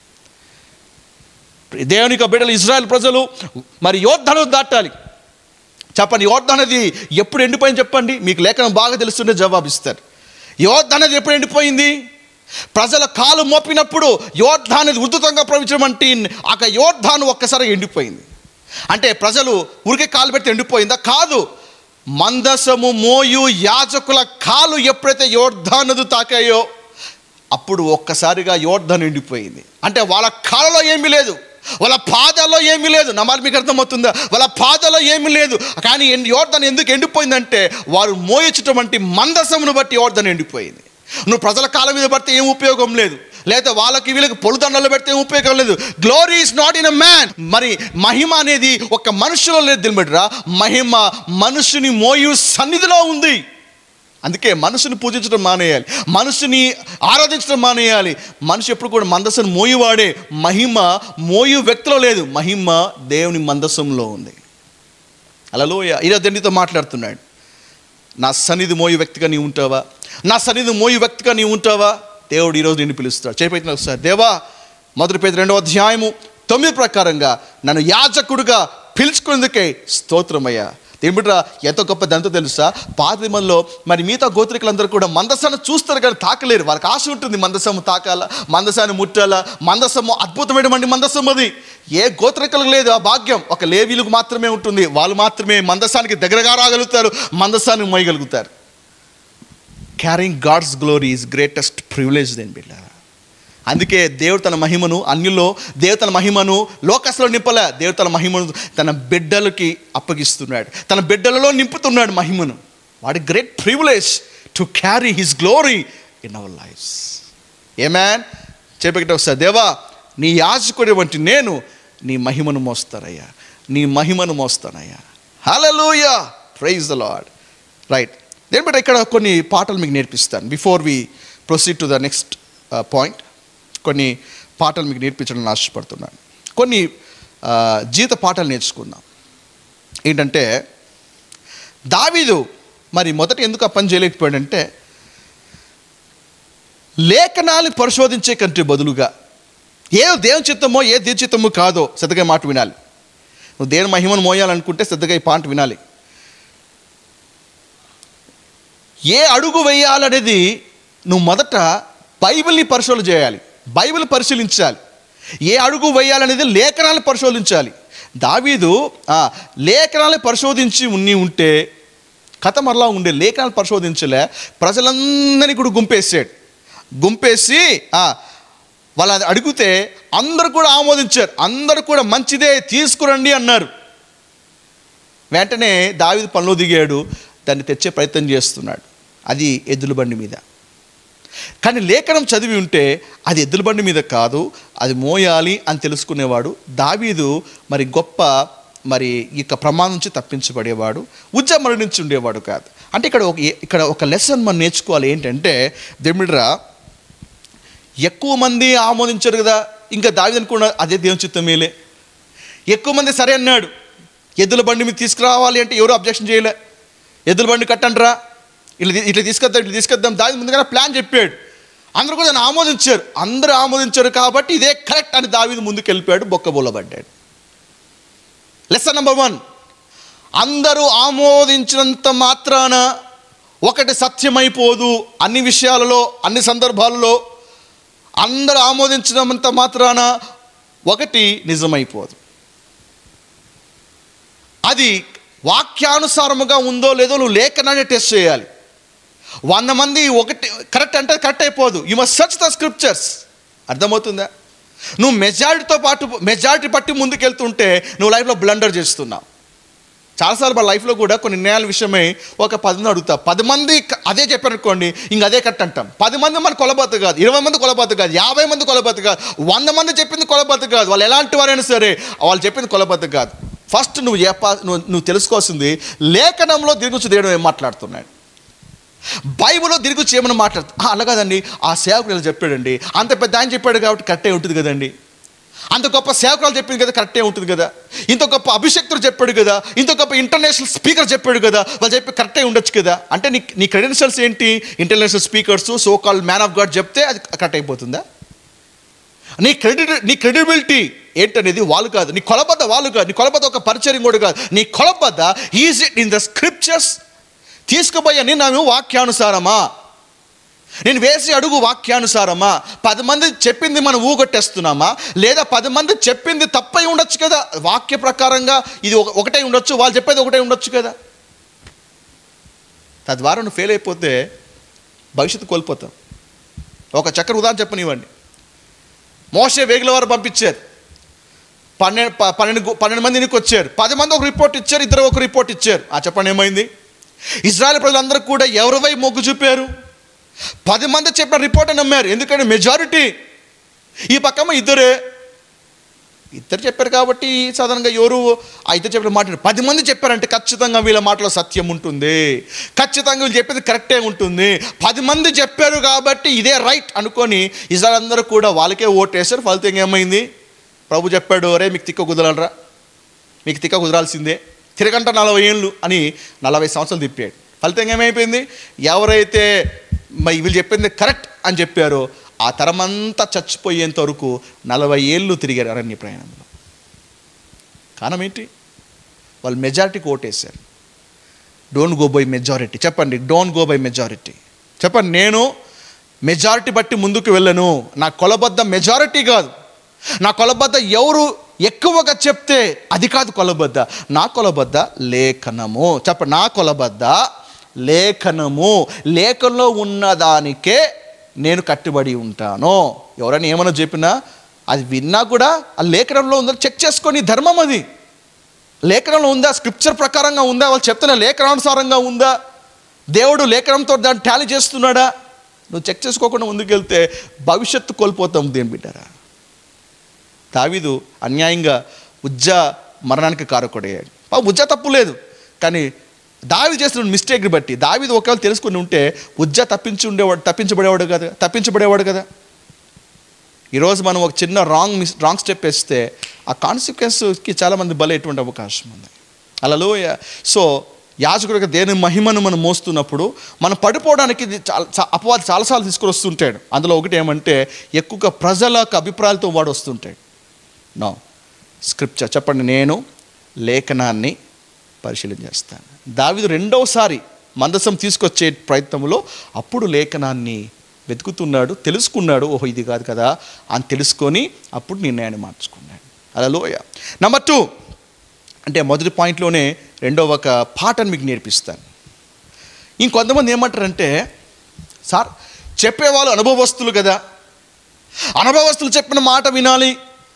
దేవుని యొక్క బిడ్డలు ఇజ్రాయెల్ ప్రజలు మరి యోద్ధను దాటాలి చెప్పండి యోద్ధ అనేది ఎప్పుడు ఎండిపోయింది చెప్పండి మీకు లేఖనం బాగా తెలుస్తుంటే జవాబు ఇస్తారు యోద్ధ అనేది ఎప్పుడు ఎండిపోయింది ప్రజల కాలు మోపినప్పుడు యోద్ధ అనేది ఉద్ధృతంగా ప్రవహించడం అంటే ఆ యోద్ధాను ఒక్కసారి ఎండిపోయింది అంటే ప్రజలు ఊరికే కాలు పెడితే ఎండిపోయిందా కాదు మందసము మోయు యాజకుల కాలు ఎప్పుడైతే యోర్ధానదు తాకాయో అప్పుడు ఒక్కసారిగా యోర్ధన్ ఎండిపోయింది అంటే వాళ్ళ కాళ్ళలో ఏమీ లేదు వాళ్ళ పాదాల్లో ఏమీ లేదు నమ్మాలి మీకు అర్థమవుతుందా వాళ్ళ పాదాల్లో ఏమీ లేదు కానీ యోర్ధన్ ఎందుకు ఎండిపోయిందంటే వారు మోయించటువంటి మందసమును బట్టి యోర్ధన్ ఎండిపోయింది నువ్వు ప్రజల కాలం మీద పడితే ఏం ఉపయోగం లేదు లేదా వాళ్ళకి వీళ్ళకి పొలుదండలు పెడితే ఏం ఉపయోగం లేదు glory is not in a man మరి మహిమ అనేది ఒక మనుషులో లేదు దిల్బెడ్రా మహిమ మనుషుని మోయు సన్నిధిలో ఉంది అందుకే మనసుని పూజించడం మానేయాలి మనసుని ఆరాధించడం మానేయాలి మనిషి ఎప్పుడు కూడా మందస్సును మోయువాడే మహిమ మోయు వ్యక్తిలో లేదు మహిమ దేవుని మందస్సంలో ఉంది అలలోయ ఈరోజు దేవునితో మాట్లాడుతున్నాడు నా సన్నిధి మోయు వ్యక్తిగా నీవు ఉంటావా నా సన్నిధి మోయు వ్యక్తిగా నీవు ఉంటావా దేవుడు ఈరోజు నిన్ను పిలుస్తాడు చేపట్టిన ఒకసారి దేవా మొదటి పేద రెండవ అధ్యాయము తొమ్మిది ప్రకారంగా నన్ను యాజకుడుగా పిలుచుకునేందుకే స్తోత్రమయ్యా ఏమిట్రా ఎంతో గొప్ప దంతో తెలుసా పాతిమల్లో మరి మిగతా గోత్రికులందరూ కూడా మందసాన్ని చూస్తారు కానీ తాకలేరు వాళ్ళకి ఆశ ఉంటుంది మందసము తాకాల మందసాన్ని ముట్టాలా మందసము అద్భుతమైనటువంటి మందసం అది ఏ గోత్రికులకు లేదు ఆ భాగ్యం ఒక లేవీలకు మాత్రమే ఉంటుంది వాళ్ళు మాత్రమే మందసానికి దగ్గరగా రాగలుగుతారు మందసాన్ని మోయగలుగుతారు carrying God's glory is greatest privilege then బిడ్డ అందుకే దేవుడు తన మహిమను అన్యుల్లో దేవుడు తన మహిమను లోకస్లో నింపలే దేవుడు తన మహిమను తన బిడ్డలకి అప్పగిస్తున్నాడు తన బిడ్డలలో నింపుతున్నాడు మహిమను వాడి great privilege to carry his glory in our lives a man చెప్పగట ఒకసారి దేవా నీ యాజకుడి వంటి నేను నీ మహిమను మోస్తానయ్యా నీ మహిమను మోస్తానయ్యా hallelujah praise the Lord right నేను బట్ ఇక్కడ కొన్ని పాటలు మీకు నేర్పిస్తాను before we proceed to the next point కొన్ని పాటలు మీకు నేర్పించడం ఆశపడుతున్నాను కొన్ని ఆ, జీవిత పాటలు నేర్చుకుందాం ఏంటంటే దావీదు మరి మొదట ఎందుకు ఆ పని చేయలేకపోయాడంటే లేఖనాలు పరిశోధించే కంటే బదులుగా ఏ దేవుని చిత్తమో ఏ దేవుని చిత్తమో కాదో శ్రద్ధగా మాట వినాలి నువ్వు దేవుని మహిమను మోయాలనుకుంటే శ్రద్ధగా ఈ పాట వినాలి ఏ అడుగు వేయాలనేది నువ్వు మొదట బైబిల్ని పరిశోధన చేయాలి బైబిల్ పరిశీలించాలి ఏ అడుగు వేయాలనేది లేఖనాలు పరిశోధించాలి దావీదు ఆ, లేఖనాలు పరిశోధించి ఉన్ని ఉంటే కథ మరలా ఉండే లేఖనాలు పరిశోధించలే ప్రజలందరినీ కూడా గుంపేసాడు గుంపేసి ఆ, వాళ్ళు అది అడిగితే అందరూ కూడా ఆమోదించారు అందరూ కూడా మంచిదే తీసుకురండి అన్నారు వెంటనే దావీదు పనిలో దిగాడు దాన్ని తెచ్చే ప్రయత్నం చేస్తున్నాడు అది ఎద్దుల బండి మీద కానీ లేఖనం చదివి ఉంటే అది ఎద్దుల బండి మీద కాదు అది మోయాలి అని తెలుసుకునేవాడు దావీదు మరి గొప్ప మరి ఈ యొక్క ప్రమాదం నుంచి తప్పించబడేవాడు ఉద్యమల నుంచి ఉండేవాడు కాదు అంటే ఇక్కడ ఒక ఇక్కడ ఒక లెసన్ మనం నేర్చుకోవాలి ఏంటంటే దెమిడ్రా ఎక్కువ మంది ఆమోదించారు కదా ఇంకా దావీదు అనుకున్న అదే దేవుని చిత్తమేలే ఎక్కువ మంది సరే అన్నాడు ఎద్దుల బండి మీద తీసుకురావాలి అంటే ఎవరు అబ్జెక్షన్ చేయలే ఎద్దుల బండి కట్టండిరా ఇట్లా తీ- ఇట్లా తీసుకొద్దాం ఇట్లా తీసుకొద్దాం దాని ముందుగానే ప్లాన్ చెప్పాడు అందరూ కూడా దాన్ని ఆమోదించారు అందరూ ఆమోదించారు కాబట్టి ఇదే కరెక్ట్ అని దావీదు ముందుకు వెళ్ళిపోయాడు బొక్కబోలబడ్డాడు లెసన్ నెంబర్ వన్ అందరూ ఆమోదించినంత మాత్రాన ఒకటి సత్యమైపోదు అన్ని విషయాలలో అన్ని సందర్భాలలో అందరూ ఆమోదించినంత మాత్రాన ఒకటి నిజమైపోదు అది వాక్యానుసారముగా ఉందో లేదో నువ్వు లేఖనాన్ని టెస్ట్ చేయాలి వంద మంది ఒకటి కరెక్ట్ అంటే కరెక్ట్ అయిపోదు you must search the scriptures అర్థమవుతుందా నువ్వు మెజారిటీతో పాటు మెజారిటీ పట్టి ముందుకెళ్తుంటే నువ్వు లైఫ్లో బ్లండర్ చేస్తున్నావు చాలాసార్లు మా లైఫ్లో కూడా కొన్ని నిర్ణయాల విషయమై ఒక పది మంది అడుగుతా పది మంది క- అదే చెప్పారు అనుకోండి ఇంక అదే కట్ అంటాం పది మంది మన కొలబద్దు కాదు ఇరవై మంది కొలబద్దు కాదు యాభై మంది కొలబద్దు కాదు వంద మంది చెప్పింది కొలబద్దు కాదు వాళ్ళు ఎలాంటి వారైనా సరే వాళ్ళు చెప్పింది కొలబద్దు కాదు ఫస్ట్ నువ్వు చెప్ప నువ్వు నువ్వు తెలుసుకోవాల్సింది లేఖనంలో దీని గురించి దేవుడు ఏం మాట్లాడుతున్నాడు బైబిల్లో దీని గురించి ఏమైనా మాట్లాడుతూ "ఆ, అలా కాదండి ఆ సేవకుడు ఇలా చెప్పాడండి అంత పెద్ద ఆయన చెప్పాడు కాబట్టి కరెక్టే ఉంటుంది కదండి అంత గొప్ప సేవకురాలు చెప్పింది కదా కరెక్టే ఉంటుంది కదా ఇంత గొప్ప అభిషక్తుడు చెప్పాడు కదా ఇంత గొప్ప ఇంటర్నేషనల్ స్పీకర్ చెప్పాడు కదా వాళ్ళు చెప్పి కరెక్టే ఉండొచ్చు కదా అంటే నీ నీ క్రెడెన్షియల్స్ ఏంటి international speakers so call man of God చెప్తే అది కరెక్ట్ అయిపోతుందా నీ క్రెడిట్ నీ క్రెడిబిలిటీ ఏంటనేది వాళ్ళు కాదు నీ కొలబద్ద వాళ్ళు కాదు నీ కొలబద్ద ఒక పరిచయం కూడా కాదు నీ కొలబద్ద is it in the scriptures తీసుకుపోయా నేను వాక్యానుసారమా నేను వేసి అడుగు వాక్యానుసారమా పది మంది చెప్పింది మనం ఊగొట్టేస్తున్నామా లేదా పది మంది చెప్పింది తప్పై ఉండొచ్చు కదా వాక్య ప్రకారంగా ఇది ఒక- ఒకటే ఉండొచ్చు వాళ్ళు చెప్పేది ఒకటే ఉండొచ్చు కదా తద్వారా నువ్వు ఫెయిల్ అయిపోతే భవిష్యత్తు కోల్పోతాం ఒక చక్కని ఉదాహరణ చెప్పనివ్వండి మోసే వేగుల వారు పంపించారు పన్నెండు ప- పన్నెండు గు- పన్నెండు మంది నీకు వచ్చారు పది మంది ఒక రిపోర్ట్ ఇచ్చారు ఇద్దరు ఒక రిపోర్ట్ ఇచ్చారు ఆ చెప్పండి ఏమైంది ఇజ్రాయెల్ ప్రజలందరూ కూడా ఎవరివై మొగ్గు చూపారు పది మంది చెప్పిన రిపోర్ట్ నమ్మారు ఎందుకంటే మెజారిటీ ఈ పక్కమ్మ ఇద్దరే ఇద్దరు చెప్పారు కాబట్టి సాధారణంగా ఎవరు ఆ ఇద్దరు చెప్పిన మాట పది మంది చెప్పారంటే ఖచ్చితంగా వీళ్ళ మాటలో సత్యం ఉంటుంది ఖచ్చితంగా వీళ్ళు చెప్పేది కరెక్టే ఉంటుంది పది మంది చెప్పారు కాబట్టి ఇదే రైట్ అనుకొని ఇజ్రాయల్ అందరూ కూడా వాళ్ళకే ఓటేశారు ఫలితంగా ఏమైంది ప్రభు చెప్పాడు అరే మీకు తిక్క కుదరలరా మీకు తిక్క కుదరాల్సిందే తిరగంట నలభై ఏళ్ళు అని నలభై సంవత్సరాలు తిప్పాడు ఫలితంగా ఏమైపోయింది ఎవరైతే మరి వీళ్ళు చెప్పింది కరెక్ట్ అని చెప్పారో ఆ తరమంతా చచ్చిపోయేంత వరకు నలభై ఏళ్ళు తిరిగారు అరణ్య ప్రయాణంలో కారణం ఏంటి వాళ్ళు మెజారిటీకి ఓటేశారు డోంట్ గో బై మెజారిటీ చెప్పండి డోంట్ గో బై మెజారిటీ చెప్పండి నేను మెజారిటీ బట్టి ముందుకు వెళ్ళను నా కొలబద్ద మెజారిటీ కాదు నా కొలబద్ద ఎవరు ఎక్కువగా చెప్తే అది కాదు కొలబద్ద నా కొలబద్ద లేఖనము చెప్పండి నా కొలబద్ద లేఖనము లేఖనంలో ఉన్నదానికే నేను కట్టుబడి ఉంటాను ఎవరైనా ఏమైనా చెప్పినా అది విన్నా కూడా ఆ లేఖనంలో ఉందని చెక్ చేసుకొని ధర్మం అది లేఖనంలో ఉందా స్క్రిప్చర్ ప్రకారంగా ఉందా వాళ్ళు చెప్తున్న లేఖనానుసారంగా ఉందా దేవుడు లేఖనంతో దాన్ని టాలీ చేస్తున్నాడా నువ్వు చెక్ చేసుకోకుండా ముందుకెళ్తే భవిష్యత్తు కోల్పోతాం దేని బిడ్డారా దావీదు అన్యాయంగా ఉజ్జా మరణానికి కారకుడయ్యాడు పాపం ఉజ్జా తప్పు లేదు కానీ దావి చేసిన మిస్టేక్ని బట్టి దావీదు ఒకవేళ తెలుసుకుని ఉంటే ఉజ్జా తప్పించి ఉండేవాడు తప్పించబడేవాడు కదా తప్పించబడేవాడు కదా ఈరోజు మనం ఒక చిన్న రాంగ్ మిస్ రాంగ్ స్టెప్ వేస్తే ఆ కాన్సిక్వెన్స్కి చాలామంది బలయ్యేటువంటి అవకాశం ఉంది అలలోయ సో యాజకుడిగా దేని మహిమను మనం మోస్తున్నప్పుడు మనం పడిపోవడానికి ఇది చాలా చా- అపవాది చాలాసార్లు తీసుకొని వస్తుంటాడు అందులో ఒకటి ఏమంటే ఎక్కువగా ప్రజలకు అభిప్రాయాలతో వాడు వస్తుంటాడు నో స్క్రిప్చర్ చెప్పండి నేను లేఖనాన్ని పరిశీలన చేస్తాను దావిదు రెండవసారి మందసం తీసుకొచ్చే ప్రయత్నంలో అప్పుడు లేఖనాన్ని వెతుకుతున్నాడు తెలుసుకున్నాడు ఓహో ఇది కాదు కదా అని తెలుసుకొని అప్పుడు నిర్ణయాన్ని మార్చుకున్నాడు అలా లోయ నెంబర్ టూ అంటే మొదటి పాయింట్లోనే రెండో ఒక పాటను మీకు నేర్పిస్తాను ఇంకొంతమంది ఏమంటారంటే సార్ చెప్పేవాళ్ళు అనుభవస్తులు కదా అనుభవస్తులు చెప్పిన మాట వినాలి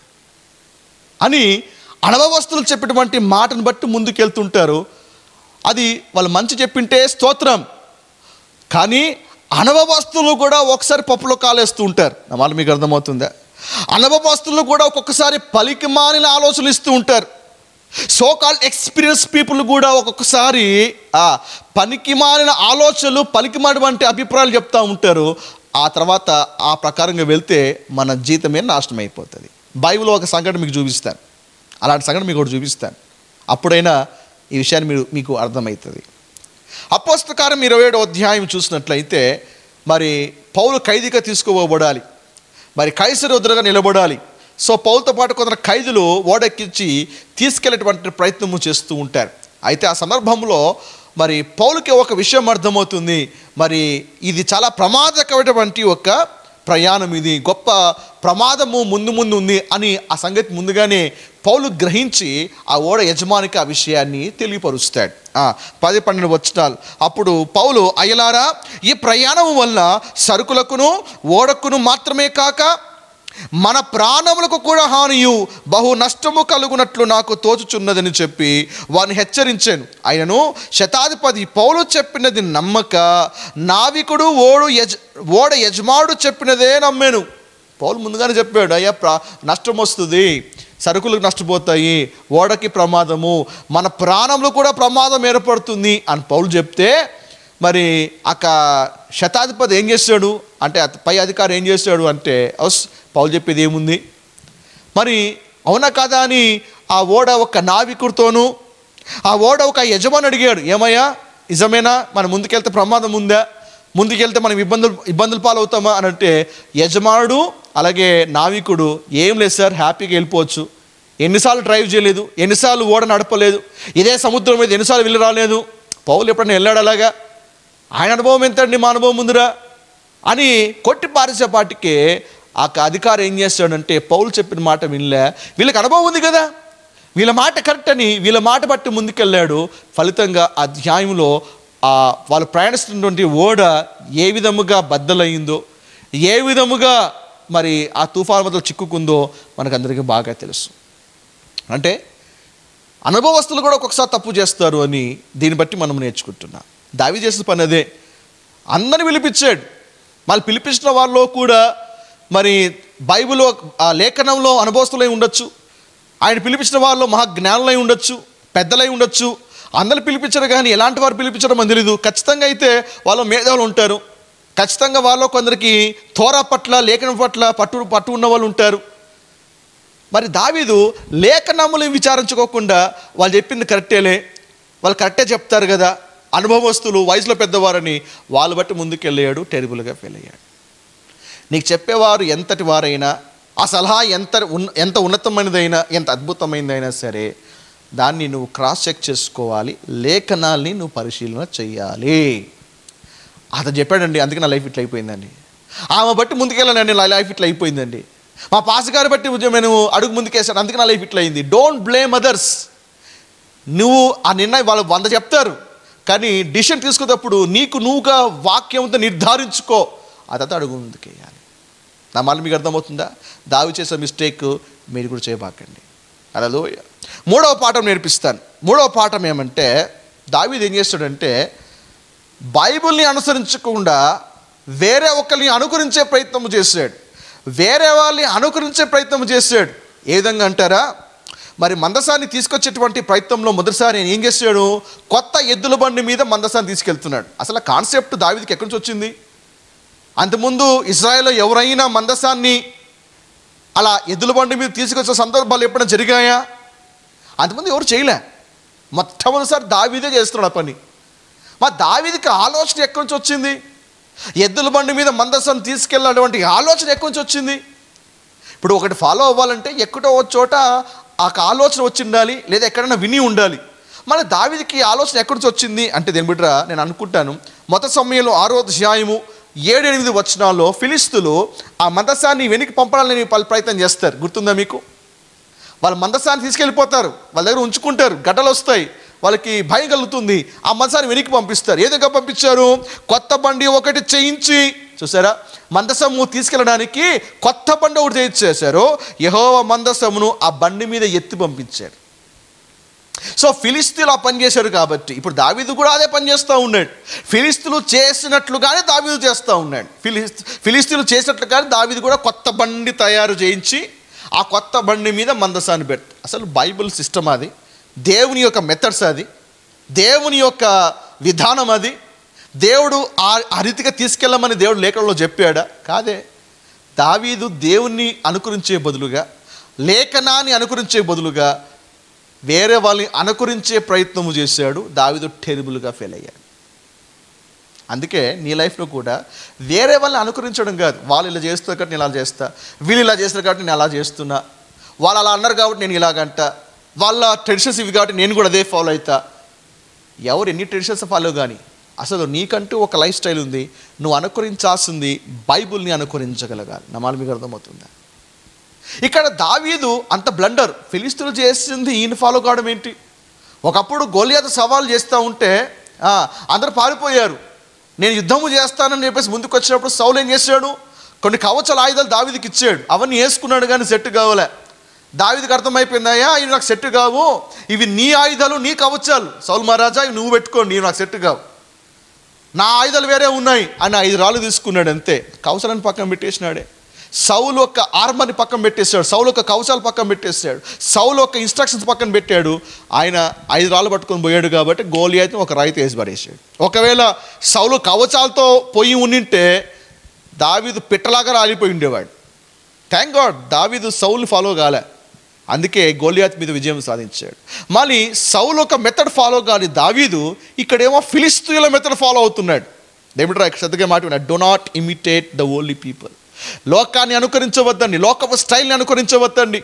అని అనుభవస్తులు చెప్పినటువంటి మాటను బట్టి ముందుకెళ్తుంటారు అది వాళ్ళు మంచి చెప్పింటే స్తోత్రం కానీ అనుభవస్తులు కూడా ఒకసారి పప్పులో కాలేస్తూ ఉంటారు నా వాళ్ళు మీకు అర్థమవుతుందా అనుభవస్తులు కూడా ఒక్కొక్కసారి పలికి మానిన ఆలోచనలు ఇస్తూ ఉంటారు సో కాల్ ఎక్స్పీరియన్స్ పీపుల్ కూడా ఒక్కొక్కసారి ఆ పనికి మారిన ఆలోచనలు పలికి మాడివంటి అభిప్రాయాలు చెప్తూ ఉంటారు ఆ తర్వాత ఆ ప్రకారంగా వెళ్తే మన జీతమే నాశనం అయిపోతుంది బైబిల్లో ఒక సంఘటన మీకు చూపిస్తాను అలాంటి సంఘటన మీకు ఒకటి చూపిస్తాను అప్పుడైనా ఈ విషయాన్ని మీరు మీకు అర్థమవుతుంది అపోస్తకారం ఇరవై ఏడో అధ్యాయం చూసినట్లయితే మరి పౌలు ఖైదీగా తీసుకోబడాలి మరి కైసరి వద్దులుగా నిలబడాలి సో పౌలతో పాటు కొందరు ఖైదులు ఓడెక్కించి తీసుకెళ్ళేటువంటి ప్రయత్నము చేస్తూ ఉంటారు అయితే ఆ సందర్భంలో మరి పౌలుకి ఒక విషయం అర్థమవుతుంది మరి ఇది చాలా ప్రమాదకరమైనటువంటి ఒక ప్రయాణం ఇది గొప్ప ప్రమాదము ముందు ముందు ఉంది అని ఆ సంగతి ముందుగానే పౌలు గ్రహించి ఆ ఓడ యజమానికి ఆ విషయాన్ని తెలియపరుస్తాడు ఆ, పది పన్నెండు వచ్చినాలు అప్పుడు పౌలు అయ్యలారా ఈ ప్రయాణం వల్ల సరుకులకును ఓడకును మాత్రమే కాక మన ప్రాణములకు కూడా హానియు బహు నష్టము కలుగునట్లు నాకు తోచుచున్నదని చెప్పి వారిని హెచ్చరించాను ఆయనను శతాధిపతి పౌలు చెప్పినది నమ్మక నావికుడు ఓడు యజ ఓడ యజమానుడు చెప్పినదే నమ్మాను పౌలు ముందుగానే చెప్పాడు అయ్యా ప్రా నష్టం వస్తుంది సరుకులు నష్టపోతాయి ఓడకి ప్రమాదము మన ప్రాణంలో కూడా ప్రమాదం ఏర్పడుతుంది అని పౌలు చెప్తే మరి అక్క శతాధిపతి ఏం చేస్తాడు అంటే అత- పై అధికారి ఏం చేస్తాడు అంటే "అస్, పౌలు చెప్పేది ఏముంది మరి అవునా కాదా అని ఆ ఓడ ఒక నావికుడితోనూ ఆ ఓడ ఒక యజమాని అడిగాడు ఏమయ్యా నిజమేనా మనం ముందుకెళ్తే ప్రమాదం ఉందా ముందుకెళ్తే మనం ఇబ్బందులు ఇబ్బందులు పాలవుతామా అని అంటే యజమానుడు అలాగే నావికుడు ఏం లేదు సార్ హ్యాపీగా వెళ్ళిపోవచ్చు ఎన్నిసార్లు డ్రైవ్ చేయలేదు ఎన్నిసార్లు ఓడ నడపలేదు ఇదే సముద్రం మీద ఎన్నిసార్లు వెళ్ళి రాలేదు పౌలు ఎప్పుడైనా వెళ్ళాడు అలాగా ఆయన అనుభవం ఎంతండి మా అనుభవం ఉందిరా అని కొట్టి పారేసేపాటికి ఆ అధికారి ఏం చేస్తాడంటే పౌలు చెప్పిన మాట వినలే వీళ్ళకి అనుభవం ఉంది కదా వీళ్ళ మాట కరెక్ట్ అని వీళ్ళ మాట బట్టి ముందుకెళ్ళాడు ఫలితంగా ఆ అధ్యాయంలో ఆ వాళ్ళు ప్రయాణిస్తున్నటువంటి ఓడ ఏ విధముగా బద్దలయ్యిందో ఏ విధముగా మరి ఆ తుఫాను వద్ద చిక్కుకుందో మనకందరికీ బాగా తెలుసు అంటే అనుభవస్తులు కూడా ఒక్కొక్కసారి తప్పు చేస్తారు అని దీన్ని బట్టి మనం నేర్చుకుంటున్నాం దావి చేసిన పని అదే అందరిని పిలిపించాడు మళ్ళీ పిలిపించిన వాళ్ళలో కూడా మరి బైబిల్ ఆ లేఖనంలో అనుభవస్తులై ఉండొచ్చు ఆయన పిలిపించిన వాళ్ళు మహా జ్ఞానులై ఉండొచ్చు పెద్దలై ఉండొచ్చు అందరు పిలిపించరు కానీ ఎలాంటి వారు పిలిపించడం మనకు తెలియదు ఖచ్చితంగా అయితే వాళ్ళు మేధావులు ఉంటారు ఖచ్చితంగా వాళ్ళు కొందరికి తోరా పట్ల లేఖనం పట్ల పట్టు పట్టు ఉన్న వాళ్ళు ఉంటారు మరి దావీదు లేఖనములు విచారించుకోకుండా వాళ్ళు చెప్పింది కరెక్టేలే వాళ్ళు కరెక్టే చెప్తారు కదా అనుభవస్తులు వయసులో పెద్దవారని వాళ్ళు బట్టి ముందుకెళ్ళాడు టెరిబుల్గా ఫెయిల్ అయ్యాడు నీకు చెప్పేవారు ఎంతటి వారైనా ఆ సలహా ఎంత ఉన్న ఎంత ఉన్నతమైనదైనా ఎంత అద్భుతమైనదైనా సరే దాన్ని నువ్వు క్రాస్ చెక్ చేసుకోవాలి లేఖనాల్ని నువ్వు పరిశీలన చేయాలి అతను చెప్పాడండి అందుకే నా లైఫ్ ఇట్లా అయిపోయిందండి ఆమె బట్టి ముందుకెళ్ళానండి నా లైఫ్ ఇట్లా అయిపోయిందండి మా పాస్ గారి బట్టి ఉద్యమం నేను అడుగు ముందుకేసాను అందుకే నా లైఫ్ ఇట్లా అయింది డోంట్ బ్లేమ్ అదర్స్ నువ్వు ఆ నిర్ణయం వాళ్ళు వంద చెప్తారు కానీ డిసిషన్ తీసుకున్నప్పుడు నీకు నువ్వుగా వాక్యంతో నిర్ధారించుకో అదంతా అడుగు ముందుకేయాలి నా మళ్ళీ మీకు అర్థమవుతుందా దావి చేసే మిస్టేక్ మీరు కూడా చేయబాకండి అలా మూడవ పాఠం నేర్పిస్తాను మూడవ పాఠం ఏమంటే దావీది ఏం చేస్తాడంటే బైబిల్ని అనుసరించకుండా వేరే ఒకరిని అనుకరించే ప్రయత్నం చేశాడు వేరే వాళ్ళని అనుకరించే ప్రయత్నం చేశాడు ఏ విధంగా అంటారా మరి మందసాన్ని తీసుకొచ్చేటువంటి ప్రయత్నంలో మొదటిసారి ఆయన ఏం చేశాడు కొత్త ఎద్దుల బండి మీద మందసాన్ని తీసుకెళ్తున్నాడు అసలు ఆ కాన్సెప్ట్ దావీదికి ఎక్కడి నుంచి వచ్చింది అంతకుముందు ఇజ్రాయెల్లో ఎవరైనా మందసాన్ని అలా ఎద్దుల బండి మీద తీసుకొచ్చే సందర్భాలు ఎప్పుడైనా జరిగాయా అంతకుముందు ఎవరు చేయలే మొట్టమొదటిసారి దావీదే చేస్తున్నాడు ఆ పని మా దావీదికి ఆలోచన ఎక్కడి నుంచి వచ్చింది ఎద్దుల బండి మీద మందసం తీసుకెళ్ళినటువంటి ఆలోచన ఎక్కడి నుంచి వచ్చింది ఇప్పుడు ఒకటి ఫాలో అవ్వాలంటే ఎక్కడో ఒక చోట ఆ ఆలోచన వచ్చి ఉండాలి లేదా ఎక్కడైనా విని ఉండాలి మన దావీదికి ఈ ఆలోచన ఎక్కడి నుంచి వచ్చింది అంటే దేని బిడ్డరా నేను అనుకుంటాను మొదటి సమయంలో ఆరో అధ్యాయము ఏడు ఎనిమిది వచనాల్లో ఫిలిస్తులు ఆ మందసాన్ని వెనక్కి పంపడాలని వాళ్ళు ప్రయత్నం చేస్తారు గుర్తుందా మీకు వాళ్ళ మందసాన్ని తీసుకెళ్ళిపోతారు వాళ్ళ దగ్గర ఉంచుకుంటారు గడ్డలు వస్తాయి వాళ్ళకి భయం కలుగుతుంది ఆ మందసాన్ని వెనక్కి పంపిస్తారు ఏ విధంగా పంపించారు కొత్త బండి ఒకటి చేయించి చూసారా మందసము తీసుకెళ్ళడానికి కొత్త బండి ఒకటి చేయించేశారు యహోవ మందసమును ఆ బండి మీద ఎత్తి పంపించారు సో ఫిలిస్తీన్లు ఆ పని చేశారు కాబట్టి ఇప్పుడు దావీదు కూడా అదే పని చేస్తూ ఉన్నాడు ఫిలిస్తీన్లు చేసినట్లుగానే దావీదు చేస్తూ ఉన్నాడు ఫిలిస్ ఫిలిస్తీన్లు చేసినట్లుగానే దావీదు కూడా కొత్త బండి తయారు చేయించి ఆ కొత్త బండి మీద మందసాన్ని పెట్టు అసలు బైబిల్ సిస్టమ్ అది దేవుని యొక్క మెథడ్స్ అది దేవుని యొక్క విధానం అది దేవుడు ఆ ఆ రీతిగా తీసుకెళ్ళమని దేవుడు లేఖనంలో చెప్పాడా కాదే దావీదు దేవుణ్ణి అనుకరించే బదులుగా లేఖనాన్ని అనుకరించే బదులుగా వేరే వాళ్ళని అనుకరించే ప్రయత్నము చేశాడు దావీదు టెరిబుల్గా ఫెయిల్ అయ్యాడు అందుకే నీ లైఫ్లో కూడా వేరే వాళ్ళని అనుకరించడం కాదు వాళ్ళు ఇలా చేస్తారు కాబట్టి నేను ఇలా చేస్తా వీళ్ళు ఇలా చేస్తారు కాబట్టి నేను అలా చేస్తున్నా వాళ్ళు అలా అన్నారు కాబట్టి నేను ఇలాగంట వాళ్ళ ట్రెడిషన్స్ ఇవి కాబట్టి నేను కూడా అదే ఫాలో అవుతా ఎవరు ఎన్ని ట్రెడిషన్స్ ఫాలో కానీ అసలు నీకంటూ ఒక లైఫ్ స్టైల్ ఉంది నువ్వు అనుకరించాల్సింది బైబుల్ని అనుకరించగలగాలి నా మాట మీకు అర్థమవుతుందా ఇక్కడ దావీదు అంత బ్లండర్ ఫిలిస్తులు చేసింది ఈయన ఫాలో కావడం ఏంటి ఒకప్పుడు గోలియాత సవాల్ చేస్తూ ఉంటే ఆ, అందరూ పారిపోయారు నేను యుద్ధము చేస్తానని చెప్పేసి ముందుకు వచ్చినప్పుడు సౌలు ఏం చేశాడు కొన్ని కవచాల ఆయుధాలు దావిదికి ఇచ్చాడు అవన్నీ వేసుకున్నాడు కానీ సెట్ కావాలే దావిదికి అర్థమైపోయిందయ్యా ఇవి నాకు సెట్ కావు ఇవి నీ ఆయుధాలు నీ కవచాలు సౌల్ మహారాజా ఇవి నువ్వు పెట్టుకోండి ఇవి నాకు సెట్ కావు నా ఆయుధాలు వేరే ఉన్నాయి అని ఐదు రాళ్ళు తీసుకున్నాడు అంతే కవచాలను పక్కన పెట్టేసినాడే సౌలు ఒక ఆర్మర్ని పక్కన పెట్టేశాడు సౌలు ఒక కవచాలు పక్కన పెట్టేశాడు సౌలు ఒక ఇన్స్ట్రక్షన్స్ పక్కన పెట్టాడు ఆయన ఐదు రాళ్ళు పట్టుకొని పోయాడు కాబట్టి గోలి అయితే ఒక రాయితో వేసి పడేసాడు ఒకవేళ సౌలు కవచాలతో పోయి ఉండింటే దావీదు పిట్టలాగా రాలిపోయి ఉండేవాడు థ్యాంక్ గాడ్ దావీదు సౌలు ఫాలో కాలే అందుకే గోలియాత్ మీద విజయం సాధించాడు మళ్ళీ సౌలు ఒక మెథడ్ ఫాలో కాని దావీదు ఇక్కడేమో ఫిలిస్తీన్ల మెథడ్ ఫాలో అవుతున్నాడు ఏమిట్రా శ్రద్ధగా మాట విన్నాడు do not imitate the only people లోకాన్ని అనుకరించవద్దండి లోకపు స్టైల్ని అనుకరించవద్దండి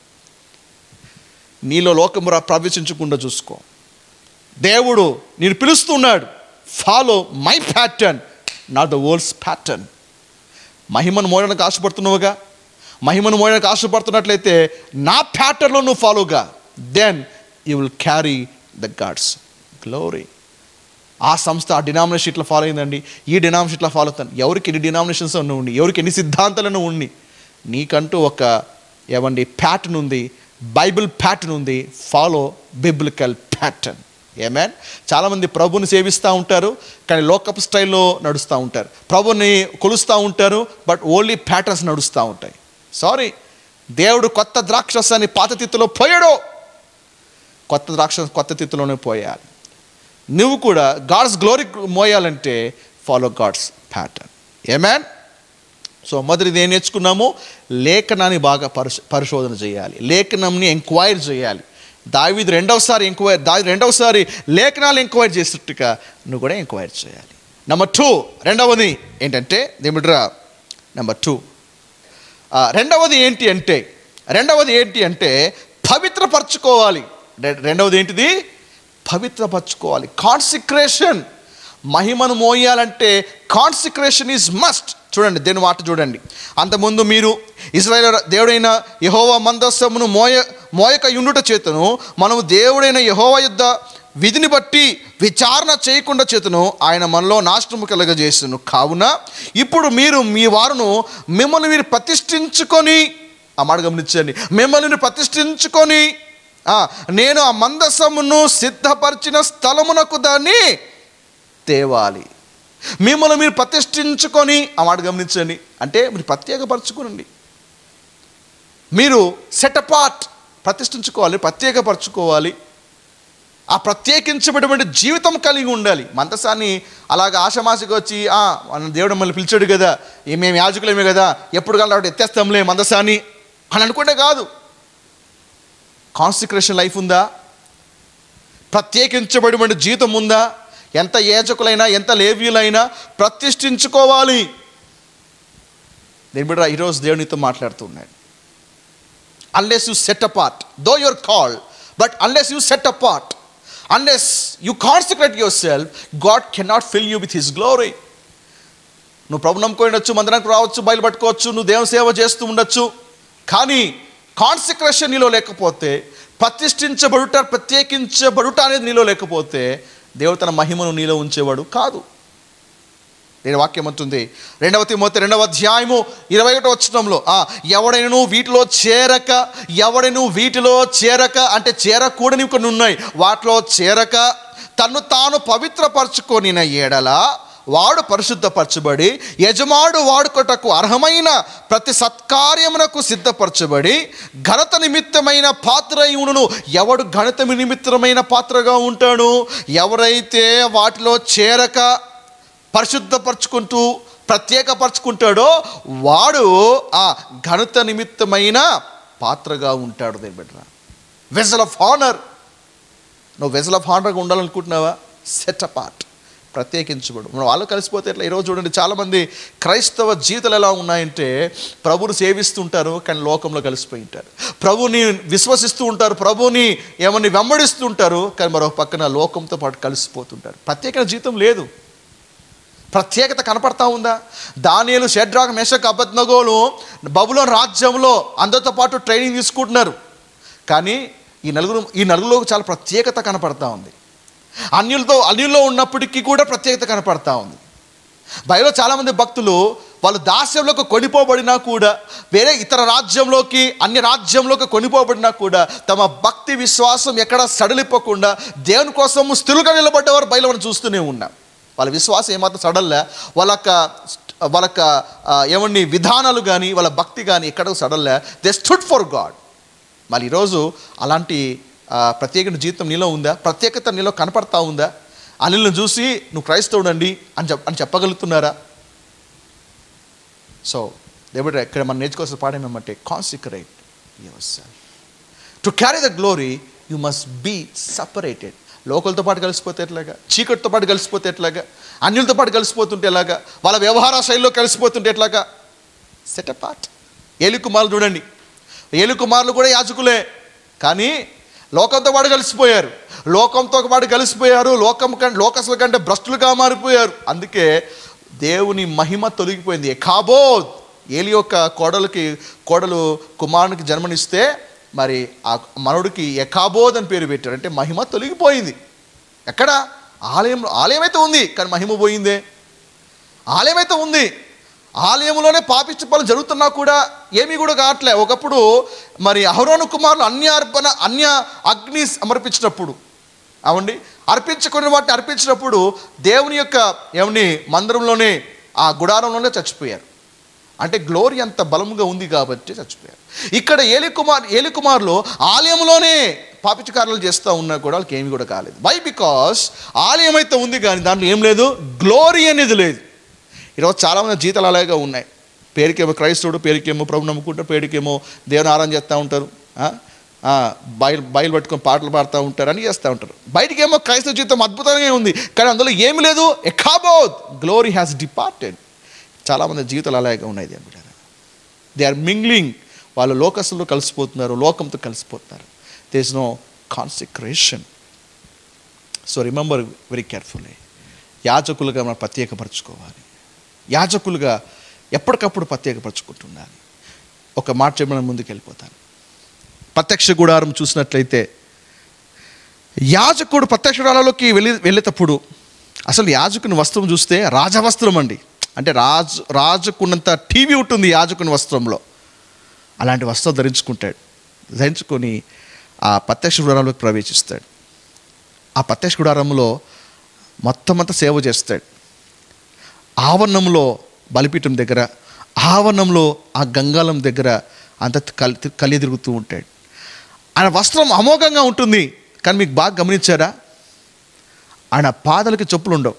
నీలో లోకము రా- ప్రవేశించకుండా చూసుకో దేవుడు నేను పిలుస్తున్నాడు follow my pattern not the world's pattern మహిమను మోయడానికి ఆశపడుతున్నావుగా మహిమను మోయడానికి ఆశపడుతున్నట్లయితే నా ప్యాటర్న్లో నువ్వు ఫాలోగా then you will carry the God's glory ఆ సంస్థ ఆ డినామినేషన్ ఇట్లా ఫాలో అయిందండి ఈ డినామినేషన్ ఇట్లా ఫాలో అవుతాను ఎవరికి ఎన్ని డినామినేషన్స్ అన్నీ ఉండి ఎవరికి ఎన్ని సిద్ధాంతాలను ఉండి నీకంటూ ఒక ఏమండి ప్యాటర్న్ ఉంది బైబిల్ ప్యాటర్న్ ఉంది ఫాలో బిబ్లికల్ ప్యాటర్న్ ఏమేన్ చాలామంది ప్రభుని సేవిస్తూ ఉంటారు కానీ లోకప్ స్టైల్లో నడుస్తూ ఉంటారు ప్రభుని కొలుస్తూ ఉంటారు బట్ ఓన్లీ ప్యాటర్న్స్ నడుస్తూ ఉంటాయి సారీ దేవుడు కొత్త ద్రాక్షసాన్ని పాత తిత్తులో పోయాడు కొత్త ద్రాక్ష కొత్త తిత్తులోనే పోయాలి నువ్వు కూడా గాడ్స్ గ్లోరీ మోయాలంటే follow God's pattern amen so మొదటిది ఏం నేర్చుకున్నాము లేఖనాన్ని బాగా పరిశ పరిశోధన చేయాలి లేఖనంని ఎంక్వైరీ చేయాలి దావిది రెండవసారి ఎంక్వైరీ దావి రెండవసారి లేఖనాలు ఎంక్వైరీ చేసినట్టుగా నువ్వు కూడా ఎంక్వైరీ చేయాలి నెంబర్ టూ రెండవది ఏంటంటే దేమిడ్రా నెంబర్ టూ రెండవది ఏంటి అంటే రెండవది ఏంటి అంటే పవిత్రపరచుకోవాలి రె- రెండవది ఏంటిది పవిత్రపరచుకోవాలి కాన్సిక్రేషన్ మహిమను మోయాలంటే కాన్సిక్రేషన్ ఈజ్ మస్ట్ చూడండి దేని మాట చూడండి అంతకుముందు మీరు ఇజ్రాయేల్ దేవుడైన యహోవా మందస్సమును మోయ మోయక యుండుట చేతను మనము దేవుడైన యహోవా యుద్ధ విధిని బట్టి విచారణ చేయకుండా చేతను ఆయన మనలో నాశనము కలగజేస్తును కావున ఇప్పుడు మీరు మీ వారును మిమ్మల్ని మీరు ప్రతిష్ఠించుకొని ఆ మాట గమనించండి మిమ్మల్ని మీరు ప్రతిష్ఠించుకొని ఆ, నేను ఆ మందసమును సిద్ధపరిచిన స్థలమునకు దాన్ని తేవాలి మిమ్మల్ని మీరు ప్రతిష్ఠించుకొని ఆ మాట గమనించండి అంటే మీరు ప్రత్యేకపరచుకోనండి మీరు సెటపాట్ ప్రతిష్ఠించుకోవాలి ప్రత్యేకపరచుకోవాలి ఆ ప్రత్యేకించబడినటువంటి జీవితం కలిగి ఉండాలి మంతసాన్ని అలాగ ఆశమాసిగా వచ్చి "ఆ, మన దేవుడు మమ్మల్ని పిలిచాడు కదా ఏ మేము యాజకులేమే కదా ఎప్పుడు కావాలి ఎత్తేస్తాంలే మందసాన్ని అని అనుకుంటే కాదు కాన్సిక్రేషన్ లైఫ్ ఉందా ప్రత్యేకించబడిన జీవితం ఉందా ఎంత ఏజకులైనా ఎంత లేవ్యులైనా ప్రతిష్ఠించుకోవాలి నేను బిడ్డ ఈరోజు దేవునితో మాట్లాడుతున్నాడు unless you set apart though your call but unless you set apart unless you concentrate your self God cannot fill you with his glory నువ్వు ప్రభు నమ్ముకోవచ్చు మందిరానికి రావచ్చు బయలుపట్టుకోవచ్చు నువ్వు దేవుని సేవ చేస్తూ ఉండొచ్చు కానీ కాన్సిక్రేషన్ నీలో లేకపోతే ప్రతిష్ఠించబడుట ప్రత్యేకించబడుట అనేది నీలో లేకపోతే దేవుడు తన మహిమను నీలో ఉంచేవాడు కాదు నేను వాక్యం అంటుంది రెండవ తిమోతి రెండవ అధ్యాయము ఇరవై ఒకటో వచ్చడంలో ఎవడైనా వీటిలో చేరక ఎవడైనా వీటిలో చేరక అంటే చేరకూడని కొన్ని ఉన్నాయి వాటిలో చేరక తన్ను తాను పవిత్రపరచుకొనిన ఏడల వాడు పరిశుద్ధపరచబడి యజమాడు వాడుకొటకు అర్హమైన ప్రతి సత్కార్యమునకు సిద్ధపరచబడి ఘనత నిమిత్తమైన పాత్రయుడును ఎవడు ఘనత నిమిత్తమైన పాత్రగా ఉంటాడు ఎవరైతే వాటిలో చేరక పరిశుద్ధపరచుకుంటూ ప్రత్యేకపరచుకుంటాడో వాడు ఆ ఘనత నిమిత్తమైన పాత్రగా ఉంటాడు దేని బిడ్డ వెజల్ ఆఫ్ హానర్ నువ్వు వెజల్ ఆఫ్ హానర్గా ఉండాలనుకుంటున్నావా సెట్ అపార్ట్ ప్రత్యేకించబడు మనం వాళ్ళు కలిసిపోతే ఎట్లా ఈరోజు చూడండి చాలామంది క్రైస్తవ జీవితాలు ఎలా ఉన్నాయంటే ప్రభుని సేవిస్తుంటారు కానీ లోకంలో కలిసిపోయి ఉంటారు ప్రభుని విశ్వసిస్తూ ఉంటారు ప్రభుని ఏమని వెంబడిస్తూ ఉంటారు కానీ మరో పక్కన లోకంతో పాటు కలిసిపోతుంటారు ప్రత్యేక జీవితం లేదు ప్రత్యేకత కనపడతా ఉందా దానియలు షెడ్రాక్ మేషక్ అబద్నగోలు బబులోన్ రాజ్యంలో అందరితో పాటు ట్రైనింగ్ తీసుకుంటున్నారు కానీ ఈ నలుగురు ఈ నలుగురిలో చాలా ప్రత్యేకత కనపడతా ఉంది అన్యులతో అన్యుల్లో ఉన్నప్పటికీ కూడా ప్రత్యేకత కనపడతా ఉంది బయలో చాలామంది భక్తులు వాళ్ళు దాస్యంలోకి కొనిపోబడినా కూడా వేరే ఇతర రాజ్యంలోకి అన్య రాజ్యంలోకి కొనిపోబడినా కూడా తమ భక్తి విశ్వాసం ఎక్కడ సడలిపోకుండా దేవుని కోసం స్థిరుగా నిలబడ్డవారు బయలు మనం చూస్తూనే ఉన్నాం వాళ్ళ విశ్వాసం ఏమాత్రం సడల్లే వాళ్ళ యొక్క వాళ్ళ యొక్క ఆ, ఏమండి విధానాలు కానీ వాళ్ళ భక్తి కానీ ఎక్కడ సడల్లే దే స్టుడ్ ఫర్ గాడ్ మరి ఈరోజు అలాంటి ఆ, ప్రత్యేక జీవితం నీలో ఉందా ప్రత్యేకత నీలో కనపడతా ఉందా అనిల్ని చూసి నువ్వు క్రైస్తవుడండి అని చెప్ అని చెప్పగలుగుతున్నారా సో దేవుడు ఇక్కడ మనం నేర్చుకోవాల్సిన పాఠం ఏమంటే consecrate your self to carry the glory you must be separated లోకలతో పాటు కలిసిపోతే ఎట్లాగా చీకటితో పాటు కలిసిపోతే ఎట్లాగా అన్యులతో పాటు కలిసిపోతుంటే ఎలాగా వాళ్ళ వ్యవహార శైలిలో కలిసిపోతుంటే ఎట్లాగా సెట్ అపార్ట్ ఏలికుమారులు చూడండి ఏలికుమారులు కూడా యాజకులే కానీ లోకంతో పాటు కలిసిపోయారు లోకంతో పాటు కలిసిపోయారు లోకం కంటే లోకసుల కంటే భ్రష్టులుగా మారిపోయారు అందుకే దేవుని మహిమ తొలగిపోయింది కాబోద్ ఏలి యొక్క కోడలికి కోడలు కుమారునికి జన్మనిస్తే మరి ఆ మనవుడికి ఎకాబోద్ అని పేరు పెట్టారు అంటే మహిమ తొలగిపోయింది ఎక్కడ ఆలయం ఆలయం అయితే ఉంది కానీ మహిమ పోయిందే ఆలయం అయితే ఉంది ఆలయంలోనే పాపిష్టి పనులు జరుగుతున్నా కూడా ఏమీ కూడా కావట్లే ఒకప్పుడు మరి అహరోను కుమారులు అన్య అర్పణ అన్య అగ్ని సమర్పించినప్పుడు అవండి అర్పించుకుని వాటిని అర్పించినప్పుడు దేవుని యొక్క ఏమని మందిరంలోనే ఆ గుడారంలోనే చచ్చిపోయారు అంటే గ్లోరీ అంత బలముగా ఉంది కాబట్టి చచ్చిపోయారు ఇక్కడ ఏలికుమార్ ఏలికుమార్లో ఆలయంలోనే పాపిచకారులు చేస్తూ ఉన్నా కూడా వాళ్ళకి ఏమీ కూడా కాలేదు వై బికాస్ ఆలయం అయితే ఉంది కానీ దాంట్లో ఏం లేదు గ్లోరీ అనేది లేదు ఈరోజు చాలామంది జీతాలు అలాగే ఉన్నాయి పేరుకేమో క్రైస్తవుడు పేరుకేమో ప్రభు నమ్ముకుంటారు పేరుకేమో దేవుని ఆరాధన చేస్తూ ఉంటారు ఆ? ఆ, బయలు బయలు పట్టుకొని పాటలు పాడుతూ ఉంటారు అని చేస్తూ ఉంటారు బయటికేమో క్రైస్తవ జీవితం అద్భుతంగా ఉంది కానీ అందులో ఏమి లేదు ఎకాబోత్ గ్లోరీ హ్యాస్ డిపార్టెడ్ చాలామంది జీవితాలు అలాగే ఉన్నాయి దేవుడు దే ఆర్ మింగ్లింగ్ వాళ్ళు లోకస్తుల్లో కలిసిపోతున్నారు లోకంతో కలిసిపోతున్నారు they is no consecration so remember very carefully యాజకులుగా మనం ప్రత్యేకపరచుకోవాలి యాజకులుగా ఎప్పటికప్పుడు ప్రత్యేకపరచుకుంటున్నాను ఒక మాట చెప్పిన ముందుకు వెళ్ళిపోతాను ప్రత్యక్ష గుడారం చూసినట్లయితే యాజకుడు ప్రత్యక్ష గుడారాలోకి వెళ్ళి వెళ్ళేటప్పుడు అసలు యాజకుని వస్త్రం చూస్తే రాజవస్త్రం అండి అంటే రాజు రాజుకున్నంత టీవీ ఉంటుంది యాజకుని వస్త్రంలో అలాంటి వస్త్రం ధరించుకుంటాడు ధరించుకొని ఆ ప్రత్యక్ష గుడారంలోకి ప్రవేశిస్తాడు ఆ ప్రత్యక్ష గుడారంలో మొత్తం అంతా సేవ చేస్తాడు ఆవరణంలో బలిపీఠం దగ్గర ఆవరణంలో ఆ గంగాలం దగ్గర అంత కలి కలి తిరుగుతూ ఉంటాడు ఆయన వస్త్రం అమోఘంగా ఉంటుంది కానీ మీకు బాగా గమనించారా ఆయన పాదాలకి చెప్పులు ఉండవు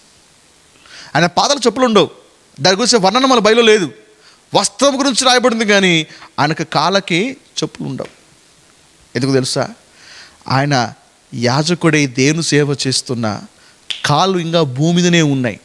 ఆయన పాదాల చెప్పులు ఉండవు దాని గురించి వర్ణన మన బయలు లేదు వస్త్రం గురించి రాయబడింది కానీ ఆయనకు కాళ్ళకి చెప్పులు ఉండవు ఎందుకు తెలుసా ఆయన యాజకుడై దేవుని సేవ చేస్తున్న కాళ్ళు ఇంకా భూమి మీదనే ఉన్నాయి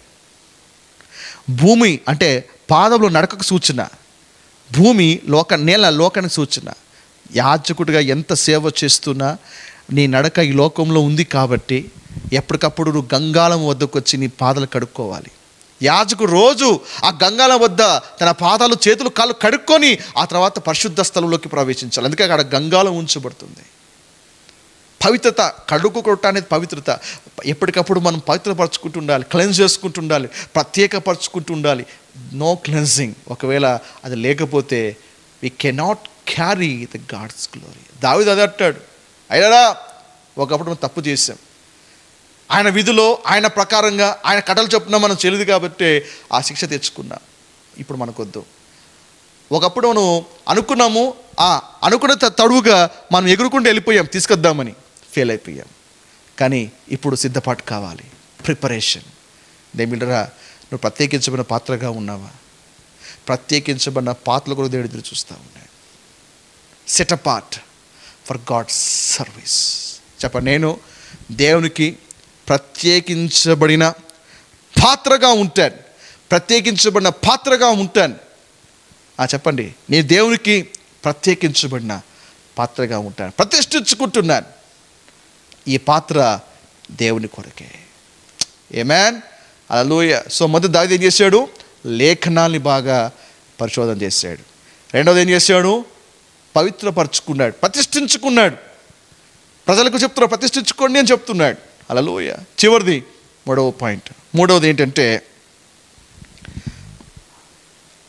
భూమి అంటే పాదంలో నడకకు సూచన భూమి లోక నేల లోకానికి సూచన యాజకుడిగా ఎంత సేవ చేస్తున్నా నీ నడక ఈ లోకంలో ఉంది కాబట్టి ఎప్పటికప్పుడు నువ్వు గంగాళం వద్దకు వచ్చి నీ పాదాలు కడుక్కోవాలి యాజకుడు రోజు ఆ గంగాళం వద్ద తన పాదాలు చేతులు కాళ్ళు కడుక్కొని ఆ తర్వాత పరిశుద్ధ స్థలంలోకి ప్రవేశించాలి అందుకే అక్కడ గంగాళం ఉంచబడుతుంది పవిత్రత కడుగు కొట్ట అనేది పవిత్రత ఎప్పటికప్పుడు మనం పవిత్రపరచుకుంటూ ఉండాలి క్లెన్స్ చేసుకుంటూ ఉండాలి ప్రత్యేకపరచుకుంటూ ఉండాలి నో క్లెన్సింగ్ ఒకవేళ అది లేకపోతే we cannot carry the God's glory దావిది అది అంటాడు అయినా ఒకప్పుడు మనం తప్పు చేసాం ఆయన విధిలో ఆయన ప్రకారంగా ఆయన కథలు చొప్పున మనం చెల్లిది కాబట్టి ఆ శిక్ష తెచ్చుకున్నాం ఇప్పుడు మనకొద్దు ఒకప్పుడు మనం అనుకున్నాము ఆ అనుకున్న త- తడువుగా మనం ఎగురుకుంటూ వెళ్ళిపోయాం తీసుకొద్దామని ఫెయిల్ అయిపోయాం కానీ ఇప్పుడు సిద్ధపాటు కావాలి ప్రిపరేషన్ దేమిడరా నువ్వు ప్రత్యేకించబడిన పాత్రగా ఉన్నావా ప్రత్యేకించబడిన పాత్రలు కూడా దేవుడు ఎదురు చూస్తూ ఉన్నాడు set part for God service చెప్ప నేను దేవునికి ప్రత్యేకించబడిన పాత్రగా ఉంటాను ప్రత్యేకించబడిన పాత్రగా ఉంటాను ఆ చెప్పండి నేను దేవునికి ప్రత్యేకించబడిన పాత్రగా ఉంటాను ప్రతిష్ఠించుకుంటున్నాను ఈ పాత్ర దేవుని కొరకే ఏమాన్ అలలోయ సో మొదటి దాది ఏం చేశాడు లేఖనాల్ని బాగా పరిశోధన చేశాడు రెండవది ఏం చేశాడు పవిత్రపరచుకున్నాడు ప్రతిష్ఠించుకున్నాడు ప్రజలకు చెప్తున్నారు ప్రతిష్ఠించుకోండి అని చెప్తున్నాడు అలలోయ చివరిది మూడవ పాయింట్ మూడవది ఏంటంటే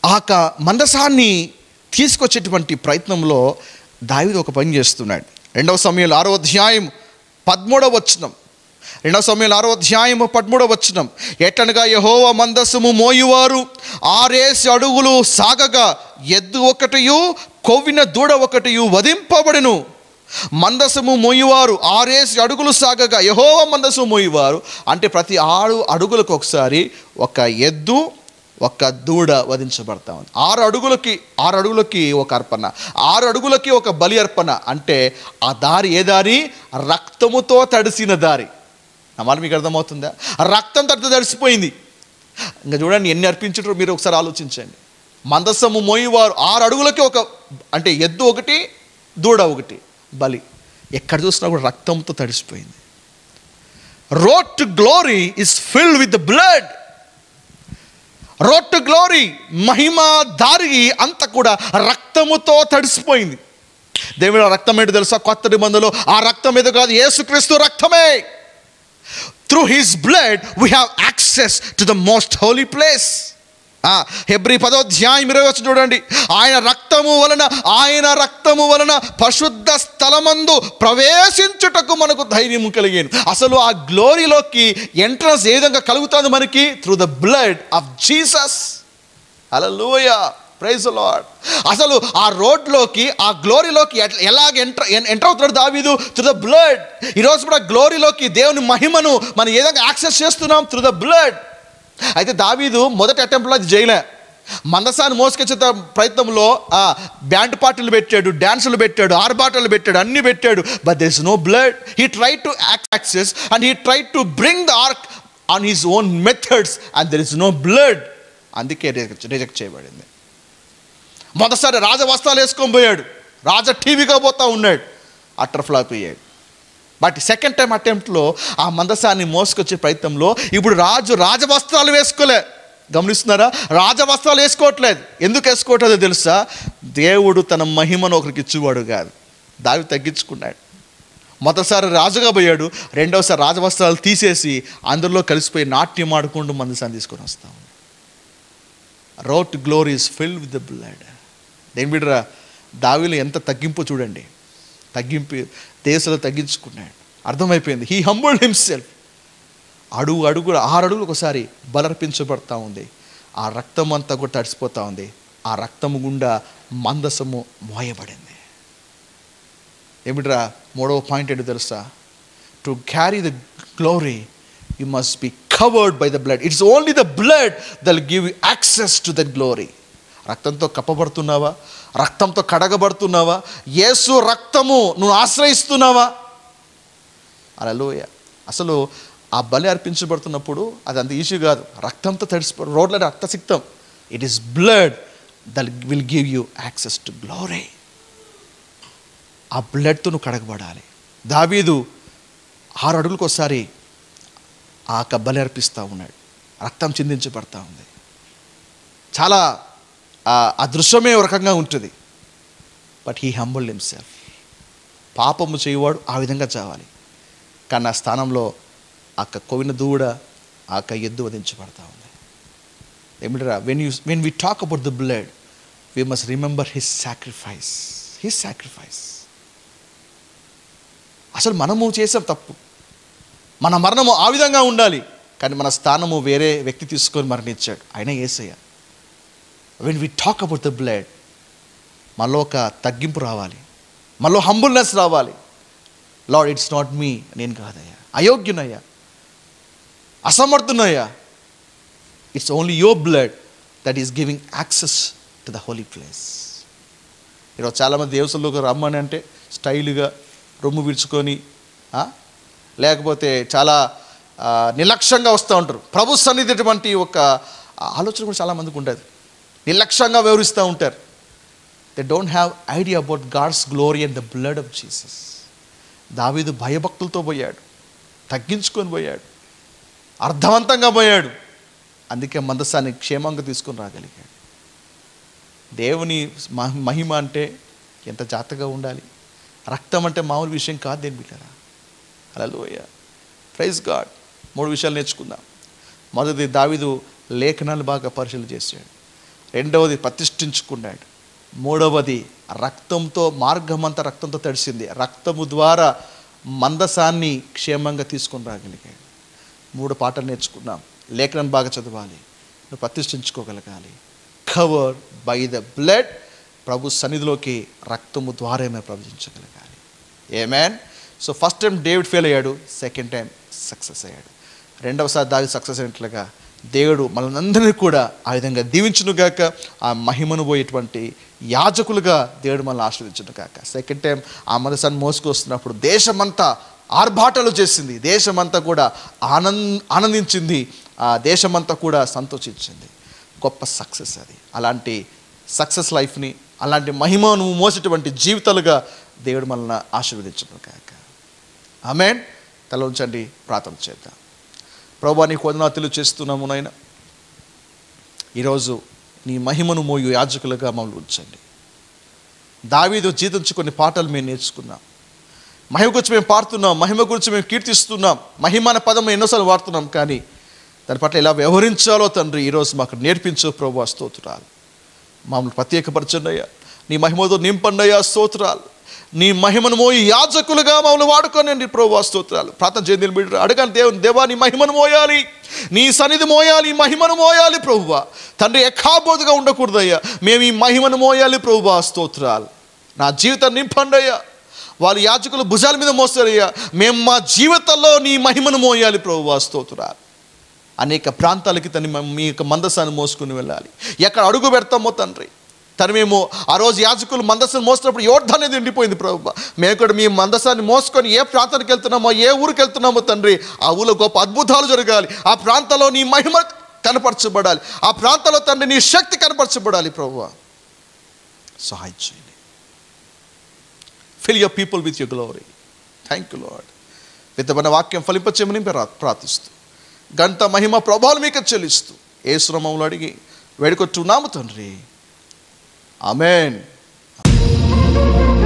ఆ యొక్క మందసాన్ని తీసుకొచ్చేటువంటి ప్రయత్నంలో దావిది ఒక పని చేస్తున్నాడు రెండవ సమయంలో ఆరో అధ్యాయం పదమూడవ వచనం రెండవ సమయంలో ఆరో అధ్యాయం పదమూడవ వచనం ఎట్లనగా యహోవ మందస్సుము మోయువారు ఆరేసి అడుగులు సాగగా ఎద్దు ఒకటియు కొవ్విన దూడ ఒకటియు వధింపబడును మందసము మోయువారు ఆరేసి అడుగులు సాగగా యహోవ మందసు మోయువారు అంటే ప్రతి ఆరు అడుగులకు ఒకసారి ఒక ఎద్దు ఒక దూడ వధించబడతా ఉంది ఆరు అడుగులకి ఆరు అడుగులకి ఒక అర్పణ ఆరు అడుగులకి ఒక బలి అర్పణ అంటే ఆ దారి ఏ దారి రక్తముతో తడిసిన దారి నా మాట మీకు అర్థమవుతుందా రక్తం తడితో తడిసిపోయింది ఇంకా చూడండి ఎన్ని అర్పించారో మీరు ఒకసారి ఆలోచించండి మందసము మోయివారు ఆరు అడుగులకి ఒక అంటే ఎద్దు ఒకటి దూడ ఒకటి బలి ఎక్కడ చూసినా కూడా రక్తంతో తడిసిపోయింది road to glory is filled with blood road to glory మహిమ దారి అంతా కూడా రక్తముతో తడిసిపోయింది దేవుడు ఆ రక్తం ఏంటో తెలుసా కొత్త నిబంధనలో ఆ రక్తం ఏదో కాదు యేసుక్రీస్తు రక్తమే through his blood we have access to the most holy place హెబ్రి పదోధ్యాయం ఇరవై వచ్చి చూడండి ఆయన రక్తము వలన ఆయన రక్తము వలన పరిశుద్ధ స్థలమందు ప్రవేశించుటకు మనకు ధైర్యం కలిగాను అసలు ఆ గ్లోరీలోకి ఎంట్రన్స్ ఏ విధంగా కలుగుతుంది మనకి through the blood of Jesus hallelujah praise Lord అసలు ఆ రోడ్లోకి ఆ గ్లోరీలోకి ఎట్ల- ఎలాగ ఎంటర్ ఎంటర్ అవుతున్నాడు దావీదు త్రూ ద బ్లడ్ ఈరోజు కూడా గ్లోరీలోకి దేవుని మహిమను మనం ఏ విధంగా యాక్సెస్ చేస్తున్నాం త్రూ ద బ్లడ్ అయితే దావీదు మొదటి అటెంప్ట్లో అది చేయలే మందసాన్ని మోసుకొచ్చే త- ప్రయత్నంలో ఆ బ్యాండ్ పాటలు పెట్టాడు డ్యాన్సులు పెట్టాడు ఆర్బాటలు పెట్టాడు అన్ని పెట్టాడు but there is no blood he try to access and he try to bring the ark on his own methods and there is no blood అందుకే రిజెక్ట్ చేయబడింది మొదటిసారి రాజ వస్త్రాలు వేసుకొని పోయాడు రాజ టీవీగా పోతా ఉన్నాడు అట్టర్ ఫ్లాప్ అయ్యాడు బట్ సెకండ్ టైం అటెంప్ట్లో ఆ మందసాన్ని మోసుకొచ్చే ప్రయత్నంలో ఇప్పుడు రాజు రాజవస్త్రాలు వేసుకోలే గమనిస్తున్నారా రాజవస్త్రాలు వేసుకోవట్లేదు ఎందుకు వేసుకోవట్లేదో తెలుసా దేవుడు తన మహిమను ఒకరికి ఇచ్చేవాడు కాదు దావి తగ్గించుకున్నాడు మొదటిసారి రాజుగా పోయాడు రెండవసారి రాజవస్త్రాలు తీసేసి అందులో కలిసిపోయి నాట్యం ఆడుకుంటూ మందసాన్ని తీసుకొని వస్తాం road glory is filled with the blood దేని బిడ్డరా దావిలో ఎంత తగ్గింపు చూడండి తగ్గింపు దేశంలో తగ్గించుకున్నాడు అర్థమైపోయింది హీ హంబుల్డ్ హిమ్సెల్ఫ్ అడుగు అడుగు ఆరు అడుగులు ఒకసారి బలర్పించబడతా ఉంది ఆ రక్తం అంతా కూడా తడిసిపోతా ఉంది ఆ రక్తము గుండా మందసము మోయబడింది ఏమిట్రా మూడవ పాయింట్ ఏంటో తెలుసా to carry the glory you must be covered by the blood it's only the blood that give you access to that glory రక్తంతో కప్పబడుతున్నావా రక్తంతో కడగబడుతున్నావా యేసు రక్తము నువ్వు ఆశ్రయిస్తున్నావా అలలోయ అసలు ఆ బలి అర్పించబడుతున్నప్పుడు అది అంత ఈజీ కాదు రక్తంతో తడిసిపో రోడ్ల రక్తసిక్తం it is blood that will give you access to glory ఆ బ్లడ్తో నువ్వు కడగబడాలి దావీదు ఆరు అడుగులకు ఒకసారి ఆ యొక్క బలి అర్పిస్తూ ఉన్నాడు రక్తం చిందించబడతా ఉంది చాలా ఆ- ఆ దృశ్యమే ఒక రకంగా ఉంటుంది బట్ హీ హంబుల్ హిమ్సెల్ఫ్ పాపము చేయవాడు ఆ విధంగా చావాలి కానీ ఆ స్థానంలో ఆ యొక్క కొవిన దూడ ఆ యొక్క ఎద్దు వధించబడతా ఉంది ఏమిటరా when you when we talk about the blood we must remember his sacrifice his sacrifice అసలు మనము చేసాం తప్పు మన మరణము ఆ విధంగా ఉండాలి కానీ మన స్థానము వేరే వ్యక్తి తీసుకొని మరణించాడు ఆయన ఏసయ్య when we talk about the blood మనలో ఒక తగ్గింపు రావాలి మనలో హంబుల్నెస్ రావాలి లార్డ్ ఇట్స్ నాట్ మీ నేను కాదయ్యా అయోగ్యునయ్యా అసమర్థునయ్యా it's only your blood that is giving access to the holy place ఈరోజు చాలామంది దేవసంలోకి రమ్మని అంటే స్టైల్గా రొమ్ము విడుచుకొని ఆ? లేకపోతే చాలా ఆ, నిర్లక్ష్యంగా వస్తూ ఉంటారు ప్రభు సన్నిధి అటువంటి ఒక ఆలోచన కూడా చాలామందికి ఉంటుంది నిర్లక్ష్యంగా వివరిస్తూ ఉంటారు they don't have idea about God's glory and the blood of Jesus దావీదు భయభక్తులతో పోయాడు తగ్గించుకొని పోయాడు అర్థవంతంగా పోయాడు అందుకే మందసాన్ని క్షేమంగా తీసుకొని రాగలిగాడు దేవుని మహ- మహిమ అంటే ఎంత జాతగా ఉండాలి రక్తం అంటే మామూలు విషయం కాదు దేని బిడ్డరా అలలోయ ప్రైజ్ గాడ్ మూడు విషయాలు నేర్చుకుందాం మొదటిది దావీదు లేఖనాలు బాగా పరిశీలన చేశాడు రెండవది ప్రతిష్ఠించుకున్నాడు మూడవది రక్తంతో మార్గమంతా రక్తంతో తడిసింది రక్తము ద్వారా మందసాన్ని క్షేమంగా తీసుకొని రాగలిగాడు మూడు పాటలు నేర్చుకున్నాం లేఖనం బాగా చదవాలి నువ్వు ప్రతిష్ఠించుకోగలగాలి కవర్ బై ద బ్లడ్ ప్రభు సన్నిధిలోకి రక్తము ద్వారామే ప్రవచించగలగాలి amen so first time David fail అయ్యాడు సెకండ్ టైం సక్సెస్ అయ్యాడు రెండవసారి దాగి సక్సెస్ అయినట్లుగా దేవుడు మనందరినీ కూడా ఆ విధంగా దీవించునుగాక ఆ మహిమను పోయేటువంటి యాజకులుగా దేవుడు మనల్ని ఆశీర్వదించును గాక సెకండ్ టైం ఆ మనసాన్ని మోసుకొస్తున్నప్పుడు దేశమంతా ఆర్భాటాలు చేసింది దేశమంతా కూడా ఆనంద్ ఆనందించింది ఆ దేశమంతా కూడా సంతోషించింది గొప్ప సక్సెస్ అది అలాంటి సక్సెస్ లైఫ్ని అలాంటి మహిమను మోసేటువంటి జీవితాలుగా దేవుడు మనల్ని ఆశీర్వదించను కాక ఆమెన్ తల ఉంచండి ప్రార్థన చేద్దాం ప్రభా నీ కొందనాతులు చేస్తున్నాము నాయన ఈరోజు నీ మహిమను మోయు యాజకులుగా మమ్మల్ని ఉంచండి దావీదు జీవించుకొని పాటలు మేము నేర్చుకున్నాం మహిమ గురించి మేము పాడుతున్నాం మహిమ గురించి మేము కీర్తిస్తున్నాం మహిమ అనే పదం మేము ఎన్నోసార్లు వాడుతున్నాం కానీ దాని పట్ల ఎలా వ్యవహరించాలో తండ్రి ఈరోజు మాకు నేర్పించు ప్రభు స్తోత్రాలు మమ్మల్ని ప్రత్యేకపరచండి అయ్యా నీ మహిమతో నింపండి అయ్యా స్తోత్రాలు నీ మహిమను మోయి యాజకులుగా మమ్మల్ని వాడుకోనండి ప్రభు స్తోత్రాలు ప్రార్థన చేయండి మీరు అడగండి దేవుని దేవా నీ మహిమను మోయాలి నీ సన్నిధి మోయాలి ఈ మహిమను మోయాలి ప్రభువా తండ్రి ఎక్కాబోతుగా ఉండకూడదయ్యా మేము ఈ మహిమను మోయాలి ప్రభువా స్తోత్రాలు నా జీవితం నింపండి అయ్యా వాళ్ళ యాజకులు భుజాల మీద మోస్తారయ్యా మేము మా జీవితంలో నీ మహిమను మోయాలి ప్రభువా స్తోత్రాలు అనేక ప్రాంతాలకి తను మ- మీ యొక్క మందసాన్ని మోసుకుని వెళ్ళాలి ఎక్కడ అడుగు పెడతామో తండ్రి తను మేము ఆ రోజు యాజకులు మందసాన్ని మోసినప్పుడు యోర్ధ అనేది ఎండిపోయింది ప్రభు మేము కూడా మీ మందసాన్ని మోసుకొని ఏ ప్రాంతానికి వెళ్తున్నామో ఏ ఊరికి వెళ్తున్నామో తండ్రి ఆ ఊళ్ళో గొప్ప అద్భుతాలు జరగాలి ఆ ప్రాంతంలో నీ మహిమ కనపరచబడాలి ఆ ప్రాంతంలో తండ్రి నీ శక్తి కనపరచబడాలి ప్రభు సహాయం చేయండి fill your people with your glory thank you Lord విత్తమైన వాక్యం ఫలింపచేయమని ప్రా- ప్రార్థిస్తూ గంట మహిమ ప్రభావం మీకు చెల్లిస్తూ ఏ శ్రమంలో అడిగి వేడుకొచ్చున్నాము తండ్రి ఆమెన్